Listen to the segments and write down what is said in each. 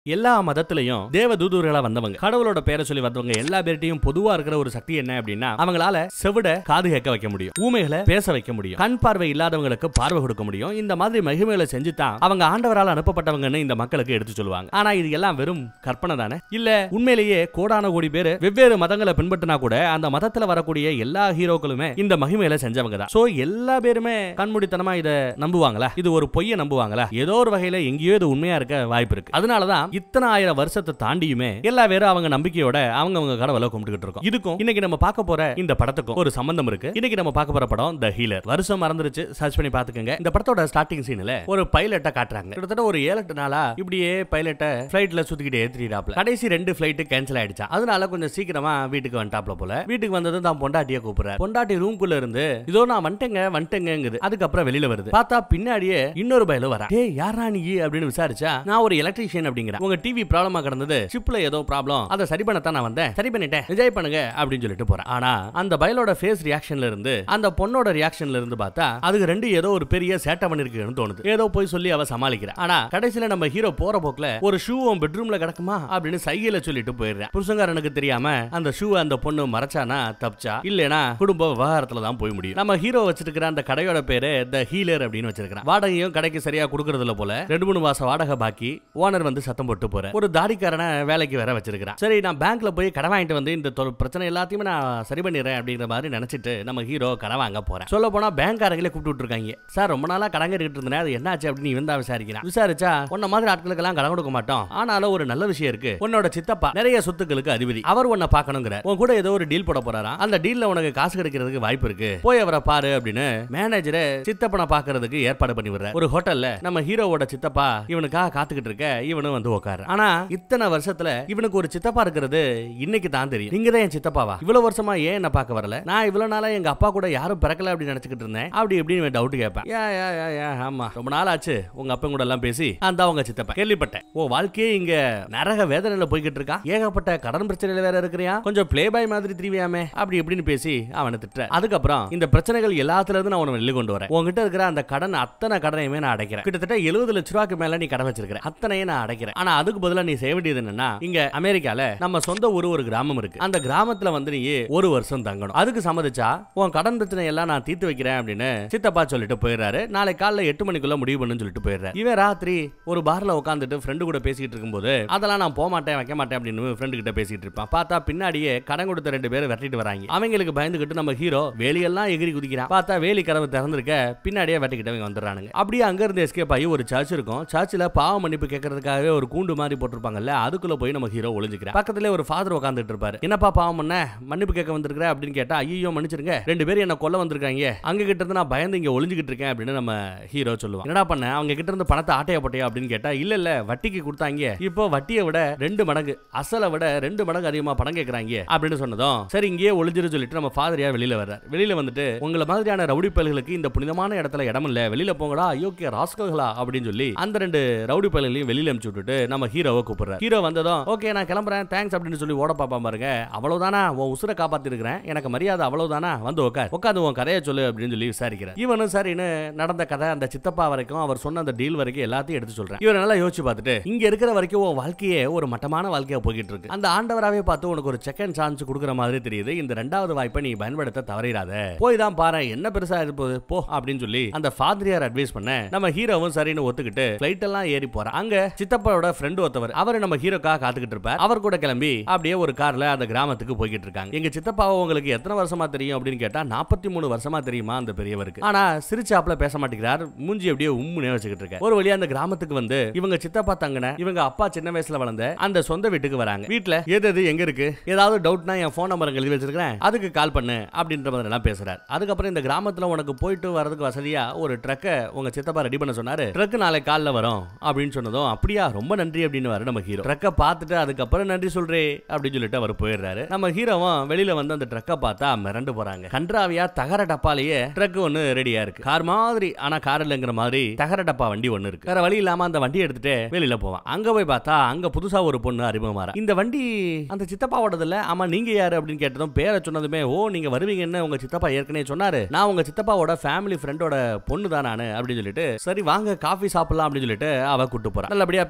எல்லா மதத்திலையும் தேவ தூதுவர்களா வந்தவங்க கடவுளோட பேரை சொல்லி வந்தவங்க எல்லா பேர்ட்டையும் பொதுவா இருக்கிற ஒரு சக்தி என்ன அப்படின்னா அவங்களால செவிட காது கேட்க வைக்க முடியும் ஊமைகளை பேச வைக்க முடியும் கண் பார்வை இல்லாதவங்களுக்கு பார்வை கொடுக்க முடியும் இந்த மாதிரி மகிமைகளை செஞ்சு தான் அவங்க ஆண்டவரால் அனுப்பப்பட்டவங்கன்னு இந்த மக்களுக்கு எடுத்து சொல்லுவாங்க ஆனா இது எல்லாம் வெறும் கற்பனை தானே இல்ல உண்மையிலேயே கோடான கோடி பேர் வெவ்வேறு மதங்களை பின்பற்றினா கூட அந்த மதத்துல வரக்கூடிய எல்லா ஹீரோக்களுமே இந்த மகிமையில செஞ்சவங்க தான் சோ எல்லா பேருமே கண்மூடித்தனமா இத நம்புவாங்களா இது ஒரு பொய்யை நம்புவாங்களா ஏதோ ஒரு வகையில எங்கேயோ இது உண்மையா இருக்க வாய்ப்பு இருக்கு அதனாலதான் இத்தனை ஆயிரம் வருஷத்தை தாண்டியுமே எல்லா பேரும் அவங்க நம்பிக்கையோட அவங்க அவங்க கடவுளை கும்பிட்டுக்கிட்டு இருக்கோம் இதுக்கும் இன்னைக்கு நம்ம பார்க்க போற இந்த படத்துக்கும் ஒரு சம்பந்தம் இருக்கு இன்னைக்கு நம்ம பார்க்க போற படம் த ஹீலர் வருஷம் மறந்துருச்சு சர்ச் பண்ணி பாத்துக்கோங்க இந்த படத்தோட ஸ்டார்டிங் சீன்ல ஒரு பைலட்டை காட்டுறாங்க கிட்டத்தட்ட ஒரு ஏழு எட்டு நாளா இப்படியே பைலட்டை ஃபிளைட்ல சுத்திக்கிட்டே ஏத்திட்டாப்ல கடைசி ரெண்டு ஃபிளைட் கேன்சல் ஆயிடுச்சா அதனால கொஞ்சம் சீக்கிரமா வீட்டுக்கு வந்துட்டாப்ல போல வீட்டுக்கு வந்ததும் தான் பொண்டாட்டிய கூப்பிடுறாரு பொண்டாட்டி ரூம்குள்ள இருந்து இதோ நான் வந்துட்டேங்க வந்துட்டேங்குது அதுக்கப்புறம் வெளியில வருது பார்த்தா பின்னாடியே இன்னொரு பயல வரா டேய் யாரா நீ அப்படின்னு விசாரிச்சா நான் ஒரு எலக்ட்ரீஷியன் அப்படிங்கிற உங்க டிவி ப்ராப்ளமா கிடந்தது சிப்ல ஏதோ ப்ராப்ளம் அதை சரி பண்ணத்தான் நான் வந்தேன் சரி பண்ணிட்டேன் என்ஜாய் பண்ணுங்க அப்படின்னு சொல்லிட்டு போறேன் ஆனா அந்த பயலோட ஃபேஸ் ரியாக்ஷன்ல இருந்து அந்த பொண்ணோட ரியாக்ஷன்ல இருந்து பார்த்தா அதுக்கு ரெண்டு ஏதோ ஒரு பெரிய சேட்டை பண்ணிருக்குன்னு தோணுது ஏதோ போய் சொல்லி அவ சமாளிக்கிறா ஆனா கடைசியில நம்ம ஹீரோ போற போக்குல ஒரு ஷூ உன் பெட்ரூம்ல கிடக்குமா அப்படின்னு சைகையில சொல்லிட்டு போயிடுறேன் புருஷங்காரனுக்கு தெரியாம அந்த ஷூ அந்த பொண்ணு மறைச்சானா தப்பிச்சா இல்லனா குடும்ப விவகாரத்துல தான் போய் முடியும் நம்ம ஹீரோ வச்சிருக்கிற அந்த கடையோட பேரு த ஹீலர் அப்படின்னு வச்சிருக்கான் வாடகையும் கடைக்கு சரியா கொடுக்கறதுல போல ரெண்டு மூணு மாசம் வாடகை பாக்கி ஓனர் வந்து சத்தம் போட்டு போற ஒரு தாடிக்காரனை வேலைக்கு வேற வச்சிருக்கான் சரி நான் பேங்க்ல போய் கடன் வாங்கிட்டு வந்து இந்த தொ- பிரச்சனை எல்லாத்தையுமே நான் சரி பண்ணிடுறேன் அப்படிங்கிற மாதிரி நினைச்சிட்டு நம்ம ஹீரோ கடன் வாங்க போறேன் சொல்ல போனா பேங்க்காரங்களே கூப்பிட்டு இருக்காங்க சார் ரொம்ப நாளா கடன் கட்டிட்டு இருந்தேன் அது என்னாச்சு அப்படின்னு இவன் தான் விசாரிக்கிறான் விசாரிச்சா உன்ன மாதிரி ஆட்களுக்கெல்லாம் கடன் கொடுக்க மாட்டோம் ஆனாலும் ஒரு நல்ல விஷயம் இருக்கு உன்னோட சித்தப்பா நிறைய சொத்துக்களுக்கு அதிபதி அவர் உன்னை பார்க்கணுங்கிற உன் கூட ஏதோ ஒரு டீல் போட போறாராம் அந்த டீல்ல உனக்கு காசு கிடைக்கிறதுக்கு வாய்ப்பு இருக்கு போய் அவரை பாரு அப்படின்னு மேனேஜரை சித்தப்பனை பார்க்கிறதுக்கு ஏற்பாடு பண்ணி விடுற ஒரு ஹோட்டல்ல நம்ம ஹீரோவோட சித்தப்பா இவனுக்காக காத்துக்கிட்டு இருக்க இவனும் வந்து உட்காரு ஆனா இத்தனை வருஷத்துல இவனுக்கு ஒரு சித்தப்பா இருக்கிறது இன்னைக்கு தான் தெரியும் நீங்க தான் என் சித்தப்பாவா இவ்வளவு வருஷமா ஏன் என்ன பார்க்க வரல நான் இவ்வளவு நாளா எங்க அப்பா கூட யாரும் பிறக்கல அப்படின்னு நினைச்சுக்கிட்டு இருந்தேன் அப்படி இப்படின்னு டவுட் கேட்பேன் ஏ ஏ ஏ ஏ ஆமா ரொம்ப நாள் ஆச்சு உங்க அப்பா கூட எல்லாம் பேசி அந்த உங்க சித்தப்பா கேள்விப்பட்டேன் ஓ வாழ்க்கையே இங்க நரக வேதனையில போய்கிட்டு இருக்கா ஏகப்பட்ட கடன் பிரச்சனையில வேற இருக்கிறியா கொஞ்சம் ப்ளே பாய் மாதிரி திரிவியாமே அப்படி இப்படின்னு பேசி அவனை திட்டுற அதுக்கப்புறம் இந்த பிரச்சனைகள் எல்லாத்துல இருந்து நான் உன்னை வெளில கொண்டு வரேன் உன்கிட்ட இருக்கிற அந்த கடன் அத்தனை கடனையுமே நான் அடைக்கிறேன் கிட்டத்தட்ட எழுபது லட்ச ரூபாய்க்கு மேல நீ கடன் வச்சிருக்கிற அத்தனையும் நான் அடைக்கிறேன் ஆனா அதுக்கு பதிலா நீ செய்ய வேண்டியது என்னன்னா இங்க அமெரிக்கால நம்ம சொந்த ஊர் ஒரு கிராமம் இருக்கு அந்த கிராமத்துல வந்து நீ ஒரு வருஷம் தங்கணும் அதுக்கு சம்மதிச்சா உன் கடன் பிரச்சனை எல்லாம் நான் தீர்த்து வைக்கிறேன் அப்படின்னு சித்தப்பா சொல்லிட்டு போயிடுறாரு நாளை காலைல எட்டு மணிக்குள்ள முடிவு பண்ணுன்னு சொல்லிட்டு போயிடுறாரு இவன் ராத்திரி ஒரு பார்ல உட்காந்துட்டு ஃப்ரெண்டு கூட பேசிட்டு இருக்கும்போது அதெல்லாம் நான் போக மாட்டேன் வைக்க மாட்டேன் அப்படின்னு ஃப்ரெண்டு கிட்ட பேசிட்டு இருப்பான் பார்த்தா பின்னாடியே கடன் கொடுத்த ரெண்டு பேரும் வெட்டிட்டு வராங்க அவங்களுக்கு பயந்துகிட்டு நம்ம ஹீரோ வேலியெல்லாம் எகிரி குதிக்கிறான் பார்த்தா வேலி கதவு திறந்திருக்க பின்னாடியே வெட்டிக்கிட்டவங்க வந்துடுறானுங்க அப்படியே அங்க இருந்து எஸ்கேப் ஆகி ஒரு சர்ச் இருக்கும் சர்ச்சில் பாவ மன்னிப்பு கேட்கறதுக்காகவே ஒரு கூண்டு மாதிரி போட்டிருப்பாங்கல்ல அதுக்குள்ள போய் நம்ம ஹீரோ ஒளிஞ்சுக்கிறான் பக்கத்துல ஒரு ஃபாதர் உட்காந்துட்டு இருப்பாரு என்னப்பா பாவம் பண்ண மன்னிப்பு கேட்க வந்திருக்கிற அப்படின்னு கேட்டா ஐயோ மன்னிச்சிருங்க ரெண்டு பேரும் என்ன கொல்ல வந்திருக்காங்க அங்க கிட்ட இருந்து நான் பயந்து இங்க ஒளிஞ்சுக்கிட்டு இருக்கேன் அப்படின்னு நம்ம ஹீரோ சொல்லுவான் என்னடா பண்ண அவங்க கிட்ட இருந்து பணத்தை ஆட்டைய போட்டியா அப்படின்னு கேட்டா இல்ல இல்ல வட்டிக்கு கொடுத்தாங்க இப்போ வட்டியை விட ரெண்டு மடங்கு அசலை விட ரெண்டு மடங்கு அதிகமா பணம் கேட்கறாங்க அப்படின்னு சொன்னதும் சரி இங்கேயே ஒளிஞ்சிரு சொல்லிட்டு நம்ம ஃபாதரியா வெளியில வர்றார் வெளியில வந்துட்டு உங்களை மாதிரியான ரவுடி பயல்களுக்கு இந்த புனிதமான இடத்துல இடம் இல்ல வெளியில போங்கடா அயோக்கிய ராஸ்கல்களா அப்படின்னு சொல்லி அந்த ரெண்டு ரவுடி பயல்களையும் வெளியில அனுப்பிச்சு விட்டுட்டு நம்ம ஹீரோவை கூப்பிடுறாரு ஹீரோ வந்ததும் ஓகே நான் கிளம்புறேன் தேங்க்ஸ் அப்படின்னு சொல்லி ஓட பாப்பா பாருங்க அவ்வளவுதானா உன் உசுரை காப்பாத்தி இருக்கிறேன் எனக்கு மரியாதை அவ்வளவுதானா வந்து உட்கார் உட்காந்து உன் கதையை சொல்லு அப்படின்னு சொல்லி விசாரிக்கிறேன் இவனும் சரின்னு நடந்த கதை அந்த சித்தப்பா வரைக்கும் அவர் சொன்ன அந்த டீல் வரைக்கும் எல்லாத்தையும் எடுத்து சொல்றேன் இவன் நல்லா யோசிச்சு பார்த்துட்டு இங்க இருக்கிற வரைக்கும் உன் வாழ்க்கையே ஒரு மட்டமான வாழ்க்கையா போய்கிட்டு இருக்கு அந்த ஆண்டவராவே பார்த்து உனக்கு ஒரு செகண்ட் சான்ஸ் கொடுக்குற மாதிரி தெரியுது இந்த ரெண்டாவது வாய்ப்பை நீ பயன்படுத்த தவறிடாத போய் தான் பாரு என்ன பெருசா இருப்போது போ அப்படின்னு சொல்லி அந்த ஃபாதரியார் அட்வைஸ் பண்ண நம்ம ஹீரோவும் சரின்னு ஒத்துக்கிட்டு ஃபிளைட் எல்லாம் ஏறி போறான் அங்க சித்தப்பாவோட ஃப்ரெண்ட் ஒருத்தவர் அவர் நம்ம ஹீரோக்காக காத்துக்கிட்டு இருப்பார் அவர் கூட கிளம்பி அப்படியே ஒரு கார்ல அந்த கிராமத்துக்கு போய்கிட்டு இருக்காங்க எங்க சித்தப்பாவை உங்களுக்கு எத்தனை வருஷமா தெரியும் அப்படின்னு கேட்டா நாற்பத்தி மூணு வருஷமா தெரியுமா அந்த பெரியவருக்கு ஆனா சிரிச்சாப்ல பேச மாட்டேங்கிறார் மூஞ்சி அப்படியே உம்முனே வச்சுக்கிட்டு இருக்க ஒரு வழியா அந்த கிராமத்துக்கு வந்து இவங்க சித்தப்பா தங்கின இவங்க அப்பா சின்ன வயசுல வளர்ந்த அந்த சொந்த வீட்டுக்கு வராங்க வீட்ல எது எது எங்க இருக்கு ஏதாவது டவுட்னா என் ஃபோன் நம்பர் எழுதி வச்சிருக்கேன் அதுக்கு கால் பண்ணு அப்படின்ற மாதிரி எல்லாம் பேசுறாரு அதுக்கப்புறம் இந்த கிராமத்துல உனக்கு போயிட்டு வரதுக்கு வசதியா ஒரு ட்ரக்கை உங்க சித்தப்பா ரெடி பண்ண சொன்னாரு ட்ரக் நாளை காலைல வரும் அப்படின்னு சொன்னதும் அப்படியா ரொம்ப நன்றி அப்படின்னு வர நம்ம ஹீரோ ட்ரக்கை பார்த்துட்டு அதுக்கப்புறம் நன்றி சொல்றே அப்படின்னு சொல்லிட்டு அவர் போயிடுறாரு நம்ம ஹீரோவும் வெளியில வந்து அந்த ட்ரக்கை பார்த்தா மிரண்டு போறாங்க கன்றாவியா தகர டப்பாலேயே ட்ரக் ஒன்னு ரெடியா இருக்கு கார் மாதிரி ஆனா கார் இல்லைங்கிற மாதிரி தகர டப்பா வண்டி ஒன்னு இருக்கு வேற வழி இல்லாம அந்த வண்டி எடுத்துட்டு வெளியில போவான் அங்க போய் பார்த்தா அங்க புதுசா ஒரு பொண்ணு அறிமுகமாறா இந்த வண்டி அந்த சித்தப்பாவோடது இல்ல ஆமா நீங்க யாரு அப்படின்னு கேட்டதும் பேரை சொன்னதுமே ஓ நீங்க வருவீங்கன்னு உங்க சித்தப்பா ஏற்கனவே சொன்னாரு நான் உங்க சித்தப்பாவோட ஃபேமிலி ஃப்ரெண்டோட பொண்ணு தான் நானு அப்படின்னு சொல்லிட்டு சரி வாங்க காஃபி சாப்பிடலாம் அப்படின்னு சொல்லிட்டு அவ கூட்டு போறா நல்லபடியா பேசுறாங்க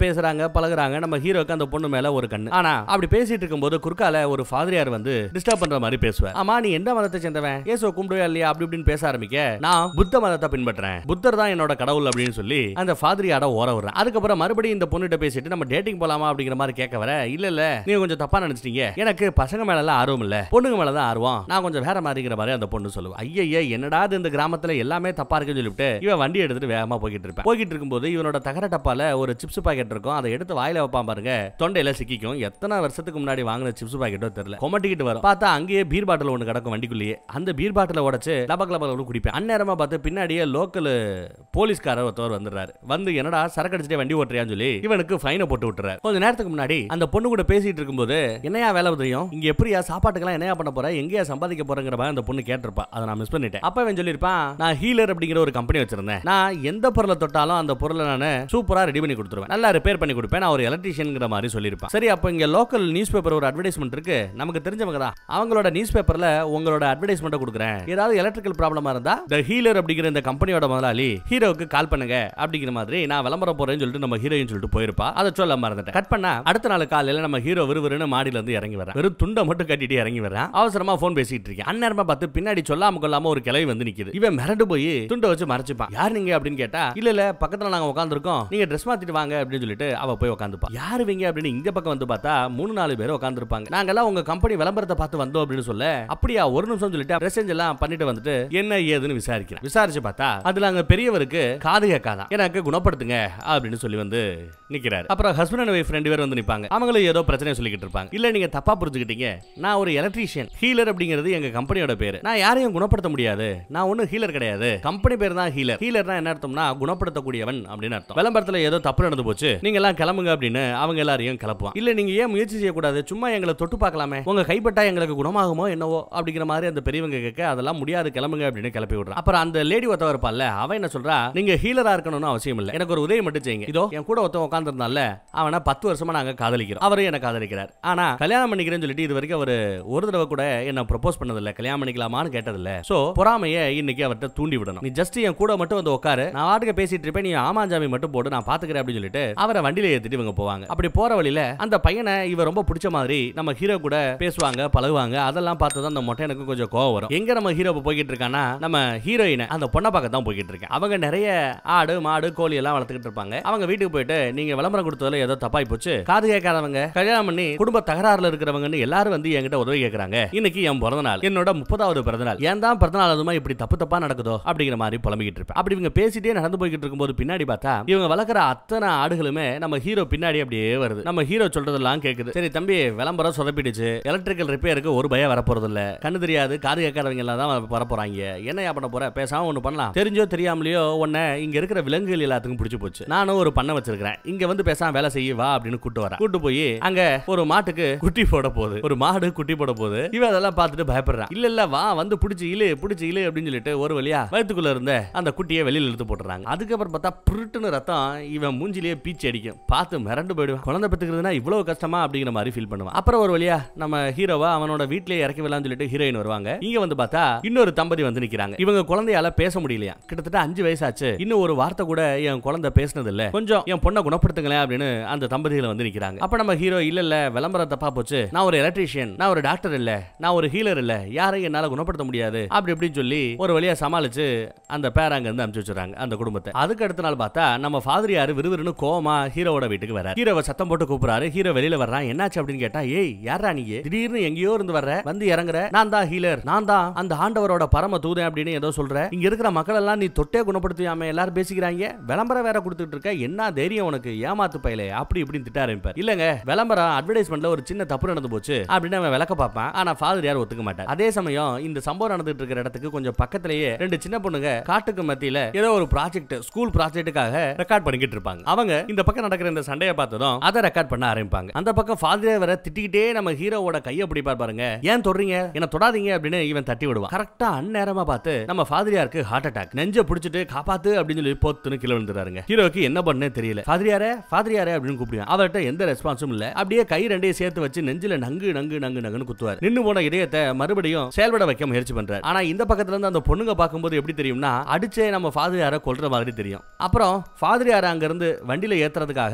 பழகுறாங்க நம்ம ஹீரோக்கு அந்த பொண்ணு மேல ஒரு கண்ணு ஆனா அப்படி பேசிட்டு இருக்கும்போது குறுக்கால ஒரு ஃபாதரியார் வந்து டிஸ்டர்ப் பண்ற மாதிரி பேசுவார் ஆமா நீ எந்த மதத்தை சேர்ந்தவன் ஏசோ கும்பிடுவே இல்லையா அப்படி இப்படின்னு பேச ஆரம்பிக்க நான் புத்த மதத்தை பின்பற்றேன் புத்தர் தான் என்னோட கடவுள் அப்படின்னு சொல்லி அந்த ஃபாதரியாட ஓர விடுறேன் அதுக்கப்புறம் மறுபடியும் இந்த பொண்ணுகிட்ட பேசிட்டு நம்ம டேட்டிங் போலாமா அப்படிங்கிற மாதிரி கேட்க வர இல்ல இல்ல நீங்க கொஞ்சம் தப்பா நினைச்சிட்டீங்க எனக்கு பசங்க மேல எல்லாம் ஆர்வம் இல்ல பொண்ணுங்க மேல தான் ஆர்வம் நான் கொஞ்சம் வேற மாதிரிங்கிற மாதிரி அந்த பொண்ணு சொல்லுவா ஐயா என்னடா இது இந்த கிராமத்துல எல்லாமே தப்பா இருக்குன்னு சொல்லிட்டு இவன் வண்டி எடுத்துட்டு வேகமா போய்கிட்டு இருப்பேன் போய்கிட்டு இருக்கும்போது இவனோட தகர டப்பால ஒரு சிப்ஸ் பாக்கெட் இருக்கும் அதை எடுத்து வாயில வைப்பான் பாருங்க தொண்டையில சிக்கிக்கும் எத்தனை வருஷத்துக்கு முன்னாடி வாங்கின சிப்ஸ் பாக்கெட்டோ தெரியல கொமட்டிக்கிட்டு வரும் பார்த்தா அங்கேயே பீர் பாட்டில் ஒன்று கிடக்கும் வண்டிக்குள்ளேயே அந்த பீர் பாட்டில உடைச்சு லபக் லபக் குடிப்பேன் அந்நேரமா பார்த்து பின்னாடியே லோக்கல் போலீஸ்காரர் ஒருத்தவர் வந்துடுறாரு வந்து என்னடா சரக்கு அடிச்சுட்டே வண்டி ஓட்டுறியான்னு சொல்லி இவனுக்கு ஃபைனை போட்டு விட்டுறாரு கொஞ்ச நேரத்துக்கு முன்னாடி அந்த பொண்ணு கூட பேசிட்டு இருக்கும்போது என்னையா வேலை தெரியும் இங்க எப்படியா சாப்பாட்டுக்கெல்லாம் என்னையா பண்ண போற எங்கேயா சம்பாதிக்க போறங்கிற மாதிரி அந்த பொண்ணு கேட்டிருப்பா அதை நான் மிஸ் பண்ணிட்டேன் அப்ப அவன் சொல்லியிருப்பான் நான் ஹீலர் அப்படிங்கிற ஒரு கம்பெனி வச்சிருந்தேன் நான் எந்த பொருளை தொட்டாலும் அந்த பொருளை நான் சூப்பரா ரெடி பண்ணி கொடுத்துருவேன் நல்லா ரிப்பேர் பண்ணி கொடுப்பேன் நான் ஒரு எலக்ட்ரீஷியன்ங்கிற மாதிரி சொல்லியிருப்பேன் சரி அப்போ இங்க லோக்கல் நியூஸ் பேப்பர் ஒரு அட்வர்டைஸ்மெண்ட் இருக்கு நமக்கு தெரிஞ்சவங்க தான் அவங்களோட நியூஸ் பேப்பர்ல உங்களோட அட்வர்டைஸ்மெண்ட் கொடுக்குறேன் ஏதாவது எலக்ட்ரிக்கல் ப்ராப்ளமா இருந்தா த ஹீலர் அப்படிங்கிற இந்த கம்பெனியோட முதலாளி ஹீரோவுக்கு கால் பண்ணுங்க அப்படிங்கிற மாதிரி நான் விளம்பரம் போறேன்னு சொல்லிட்டு நம்ம ஹீரோயின் சொல்லிட்டு போயிருப்பா அதை சொல்ல மறந்துட்டேன் கட் பண்ணா அடுத்த நாள் காலையில நம்ம ஹீரோ விறுவிறுன்னு மாடியில இருந்து இறங்கி வரேன் வெறும் துண்டை மட்டும் கட்டிட்டு இறங்கி வரேன் அவசரமா போன் பேசிட்டு இருக்கேன் அந்நேரமா பார்த்து பின்னாடி சொல்லாம கொள்ளாம ஒரு கிளவி வந்து நிக்குது இவன் மிரண்டு போய் துண்டை வச்சு மறைச்சுப்பான் யார் நீங்க அப்படின்னு கேட்டா இல்ல இல்ல பக்கத்துல நாங்க உட்காந்துருக்கோம் நீங்க ட்ரெஸ் மாத்திட்டு வாங்க அப்படின்னு சொல்லிட்டு அவ போய் உட்காந்துப்பா யாரு இவங்க அப்படின்னு இந்த பக்கம் வந்து பார்த்தா மூணு நாலு பேர் உட்காந்துருப்பாங்க நாங்கெல்லாம் உங்க கம்பெனி விளம்பரத்தை பார்த்து வந்தோம் அப்படின்னு சொல்ல அப்படியா ஒரு நிமிஷம் சொல்லிட்டு மெசேஜ் எல்லாம் பண்ணிட்டு வந்துட்டு என்ன ஏதுன்னு விசாரிக்கிறேன் விசாரிச்சு பார்த்தா அதுல அங்க பெரியவருக்கு காது கேட்காதான் எனக்கு குணப்படுத்துங்க அப்படின்னு சொல்லி வந்து நிக்கிறாரு அப்புறம் ஹஸ்பண்ட் அண்ட் ஒய்ஃப் ரெண்டு பேர் வந்து நிப்பாங்க அவங்களும் ஏதோ பிரச்சனை சொல்லிக்கிட்டு இருப்பாங்க இல்ல நீங்க தப்பா புரிஞ்சுக்கிட்டீங்க நான் ஒரு எலக்ட்ரீஷியன் ஹீலர் அப்படிங்கிறது எங்க கம்பெனியோட பேரு நான் யாரையும் குணப்படுத்த முடியாது நான் ஒன்னும் ஹீலர் கிடையாது கம்பெனி பேர் தான் ஹீலர் ஹீலர்னா என்ன அர்த்தம்னா குணப்படுத்தக்கூடியவன் அப்படின்னு அர்த்தம் விளம்பரத்துல ஏதோ தப்பு நடந்து போச்சு நீங்க எல்லாம் கிளம்புங்க அப்படின்னு அவங்க எல்லாரையும் கிளப்புவான் இல்ல நீங்க ஏன் முயற்சி செய்யக்கூடாது சும்மா எங்களை தொட்டு பார்க்கலாமே உங்க கைப்பட்டா எங்களுக்கு குணமாகுமோ என்னவோ அப்படிங்கிற மாதிரி அந்த பெரியவங்க கேட்க அதெல்லாம் முடியாது கிளம்புங்க அப்படின்னு கிளப்பி விடுறான் அப்புறம் அந்த லேடி ஒருத்தவ இருப்பான்ல அவன் என்ன சொல்றா நீங்க ஹீலரா இருக்கணும்னு அவசியம் இல்லை எனக்கு ஒரு உதவி மட்டும் செய்யுங்க இதோ என் கூட ஒருத்தன் உட்காந்துருந்தால அவனை பத்து வருஷமா நாங்க காதலிக்கிறோம் அவரும் என்ன காதலிக்கிறார் ஆனா கல்யாணம் பண்ணிக்கிறேன்னு சொல்லிட்டு இது வரைக்கும் அவர் ஒரு தடவை கூட என்ன ப்ரொபோஸ் பண்ணதில்ல கல்யாணம் பண்ணிக்கலாமான்னு கேட்டதில்ல சோ பொறாமைய இன்னைக்கு அவர்கிட்ட தூண்டி விடணும் நீ ஜஸ்ட் என் கூட மட்டும் வந்து உட்காரு நான் வாட்டுக்கு பேசிட்டு இருப்பேன் நீ ஆமாஞ்சாமி மட்டும் போடு நான் பாத்துக்கிறேன் அப்படின்னு சொல்லிட்டு அவரை வண்டியில ஏத்திட்டு இவங்க போவாங்க அப்படி போற வழியில அந்த பையனை இவ ரொம்ப பிடிச்ச மாதிரி நம்ம ஹீரோ கூட பேசுவாங்க பழகுவாங்க அதெல்லாம் பார்த்து தான் அந்த மொட்டையனுக்கு கொஞ்சம் கோவம் வரும் எங்க நம்ம ஹீரோ போய்கிட்டு இருக்கானா நம்ம ஹீரோயினை அந்த பொண்ணை பார்க்க தான் போய்கிட்டு இருக்கேன் அவங்க நிறைய ஆடு மாடு கோழி எல்லாம் வளர்த்துக்கிட்டு இருப்பாங்க அவங்க வீட்டுக்கு போயிட்டு நீங்க விளம்பரம் கொடுத்ததுல ஏதோ தப்பாய் போச்சு காது கேட்காதவங்க கல்யாணம் பண்ணி குடும்ப தகராறுல இருக்கிறவங்கன்னு எல்லாரும் வந்து என்கிட்ட உதவி கேட்கறாங்க இன்னைக்கு என் பிறந்த நாள் என்னோட முப்பதாவது பிறந்த நாள் ஏன் தான் பிறந்த நாள் அதுமா இப்படி தப்பு தப்பா நடக்குதோ அப்படிங்கிற மாதிரி புலம்பிக்கிட்டு இருப்பேன் அப்படி இவங்க பேசிட்டே நடந்து போய்கிட்டு இருக்கும்போது பின்னாடி பார்த்தா இவங்க வளர்க்குற அத்தனை ஆடுகளுமே நம்ம ஹீரோ பின்னாடி அப்படியே வருது நம்ம ஹீரோ சொல்றதெல்லாம் கேக்குது சரி தம்பி விளம்பரம் சொதப்பிடுச்சு எலக்ட்ரிக்கல் ரிப்பேருக்கு ஒரு பயம் வரப்போறது இல்ல கண்ணு தெரியாது காது கேட்காதவங்க எல்லாம் தான் வர போறாங்க என்னையா பண்ண போற பேசாம ஒண்ணு பண்ணலாம் தெரிஞ்சோ தெரியாமலையோ உன்னை இங்க இருக்கிற விலங்குகள் எல்லாத்துக்கும் பிடிச்சு போச்சு நானும் ஒரு பண்ணை வச்சிருக்கிறேன் இங்க வந்து பேசாம வேலை செய்ய வா அப்படின்னு கூட்டு வரேன் கூட்டு போய் அங்க ஒரு மாட்டுக்கு குட்டி போட போகுது ஒரு மாடு குட்டி போட போகுது இவன் அதெல்லாம் பார்த்துட்டு பயப்படுறான் இல்ல இல்ல வா வந்து பிடிச்சி இழு பிடிச்சி இழு அப்படின்னு சொல்லிட்டு ஒரு வழியா வயிற்றுக்குள்ள இருந்த அந்த குட்டியை வெளியில இழுத்து போட்டுறாங்க அதுக்கப்புறம் பார்த்தா புருட்டுன்னு ரத்தம் இவன் மூஞ்சிலேயே பீச்சு அடிக்கும் பார்த்து மிரண்டு போயிடுவான் குழந்தை பெற்றுக்கிறதுனா இவ்வளவு கஷ்டமா அப்படிங்கிற மாதிரி ஃபீல் பண்ணுவான் அப்புறம் ஒரு வழியா நம்ம ஹீரோவா அவனோட வீட்லயே இறக்கி விடலாம்னு சொல்லிட்டு ஹீரோயின் வருவாங்க இங்க வந்து பார்த்தா இன்னொரு தம்பதி வந்து நிக்கிறாங்க இவங்க குழந்தையால பேச முடியலையா கிட்டத்தட்ட அஞ்சு வயசாச்சு இன்னும் ஒரு வார்த்தை கூட என் குழந்தை பேசினது இல்ல கொஞ்சம் என் பொண்ணை குணப்படுத்துங்களேன் அப்படின்னு அந்த தம்பதிகள் வந்து நிக்கிறாங்க அப்ப நம்ம ஹீரோ இல்ல இல்ல விளம்பரம் தப்பா போச்சு நான் ஒரு எலக்ட்ரீஷியன் நான் ஒரு டாக்டர் இல்ல நான் ஒரு ஹீலர் இல்ல யாரையும் என்னால குணப்படுத்த முடியாது அப்படி இப்படின்னு சொல்லி ஒரு வழியா சமாளிச்சு அந்த பேர் அங்க இருந்து அனுப்பிச்சு வச்சுறாங்க அந்த குடும்பத்தை அதுக்கு அடுத்த நாள் பார்த்தா நம்ம ஃபாதர் யாரு விறுவிறுன்னு கோவமா ஹீரோவோட வீட்டுக்கு வர ஹீரோவை சத்தம் போட்டு கூப்பிடுறாரு ஹீரோ வெளியில வர்றான் என்னாச்சு அப்படின்னு கேட்டா ஏய் யாரா நீ திடீர்னு எங்கேயோ இருந்து வர்ற வந்து இறங்குற நான் தான் ஹீலர் நான் தான் அந்த ஆண்டவரோட பரம தூதன் அப்படின்னு ஏதோ சொல்ற இங்க இருக்கிற மக்கள் எல்லாம் நீ தொட்டே குணப்படுத்தியாம எல்லாரும் பேசிக்கிறாங்க விளம்பரம் வேற கொடுத்துட்டு இருக்க என்ன தைரியம் உனக்கு ஏமாத்து பயலே அப்படி இப்படின்னு திட்ட ஆரம்பிப்பார் இல்லங்க விளம்பரம் அட்வர்டைஸ்மெண்ட்ல ஒரு சின்ன தப்பு நடந்து போச்சு அப்படின்னு அவன் விளக்க பார்ப்பான் ஆனா ஃபாதர் யாரும் ஒத்துக்க மாட்டார் அதே சமயம் இந்த சம்பவம் நடந்துட்டு இருக்கிற இடத்துக்கு கொஞ்சம் பக்கத்திலேயே ரெண்டு சின்ன பொண்ணுங்க காட்டுக்கு மத்தியில ஏதோ ஒரு ப்ராஜெக்ட் ஸ்கூல் ப்ராஜெக்ட்டுக்காக ரெக்கார்ட் பண்ணிக்கிட்டு இருப்பாங்க அவங்க இந்த பக்கம் நடக்கிற இந்த சண்டையை பார்த்ததும் அதை ரெக்கார்ட் பண்ண ஆரம்பிப்பாங்க அந்த பக்கம் ஃபாதரே வர திட்டிக்கிட்டே நம்ம ஹீரோவோட கையை பிடிப்பார் பாருங்க ஏன் தொடுறீங்க என்ன தொடாதீங்க அப்படின்னு இவன் தட்டி விடுவான் கரெக்டா அந்நேரமா பார்த்து நம்ம ஃபாதரியாருக்கு ஹார்ட் அட்டாக் நெஞ்ச பிடிச்சிட்டு காப்பாத்து அப்படின்னு சொல்லி போத்துன்னு கீழே விழுந்துறாருங்க ஹீரோக்கு என்ன பண்ணே தெரியல ஃபாதரியாரே ஃபாதரியாரே அப்படின்னு கூப்பிடுவான் அவர்கிட்ட எந்த ரெஸ்பான்ஸும் இல்ல அப்படியே கை ரெண்டையும் சேர்த்து வச்சு நெஞ்சில நங்கு நங்கு நங்கு நங்குன்னு குத்துவார் நின்னு போன இதயத்தை மறுபடியும் செயல்பட வைக்க முயற்சி பண்றாரு ஆனா இந்த பக்கத்துல இருந்து அந்த பொண்ணுங்க பார்க்கும்போது எப்படி தெரியும்னா அடிச்சே நம்ம ஃபாதரியாரை கொல்ற மாதிரி தெரியும் அப்புறம் ஃபாதரியாரை அங்க இருந்து வண்டியில ஏத்துறதுக்காக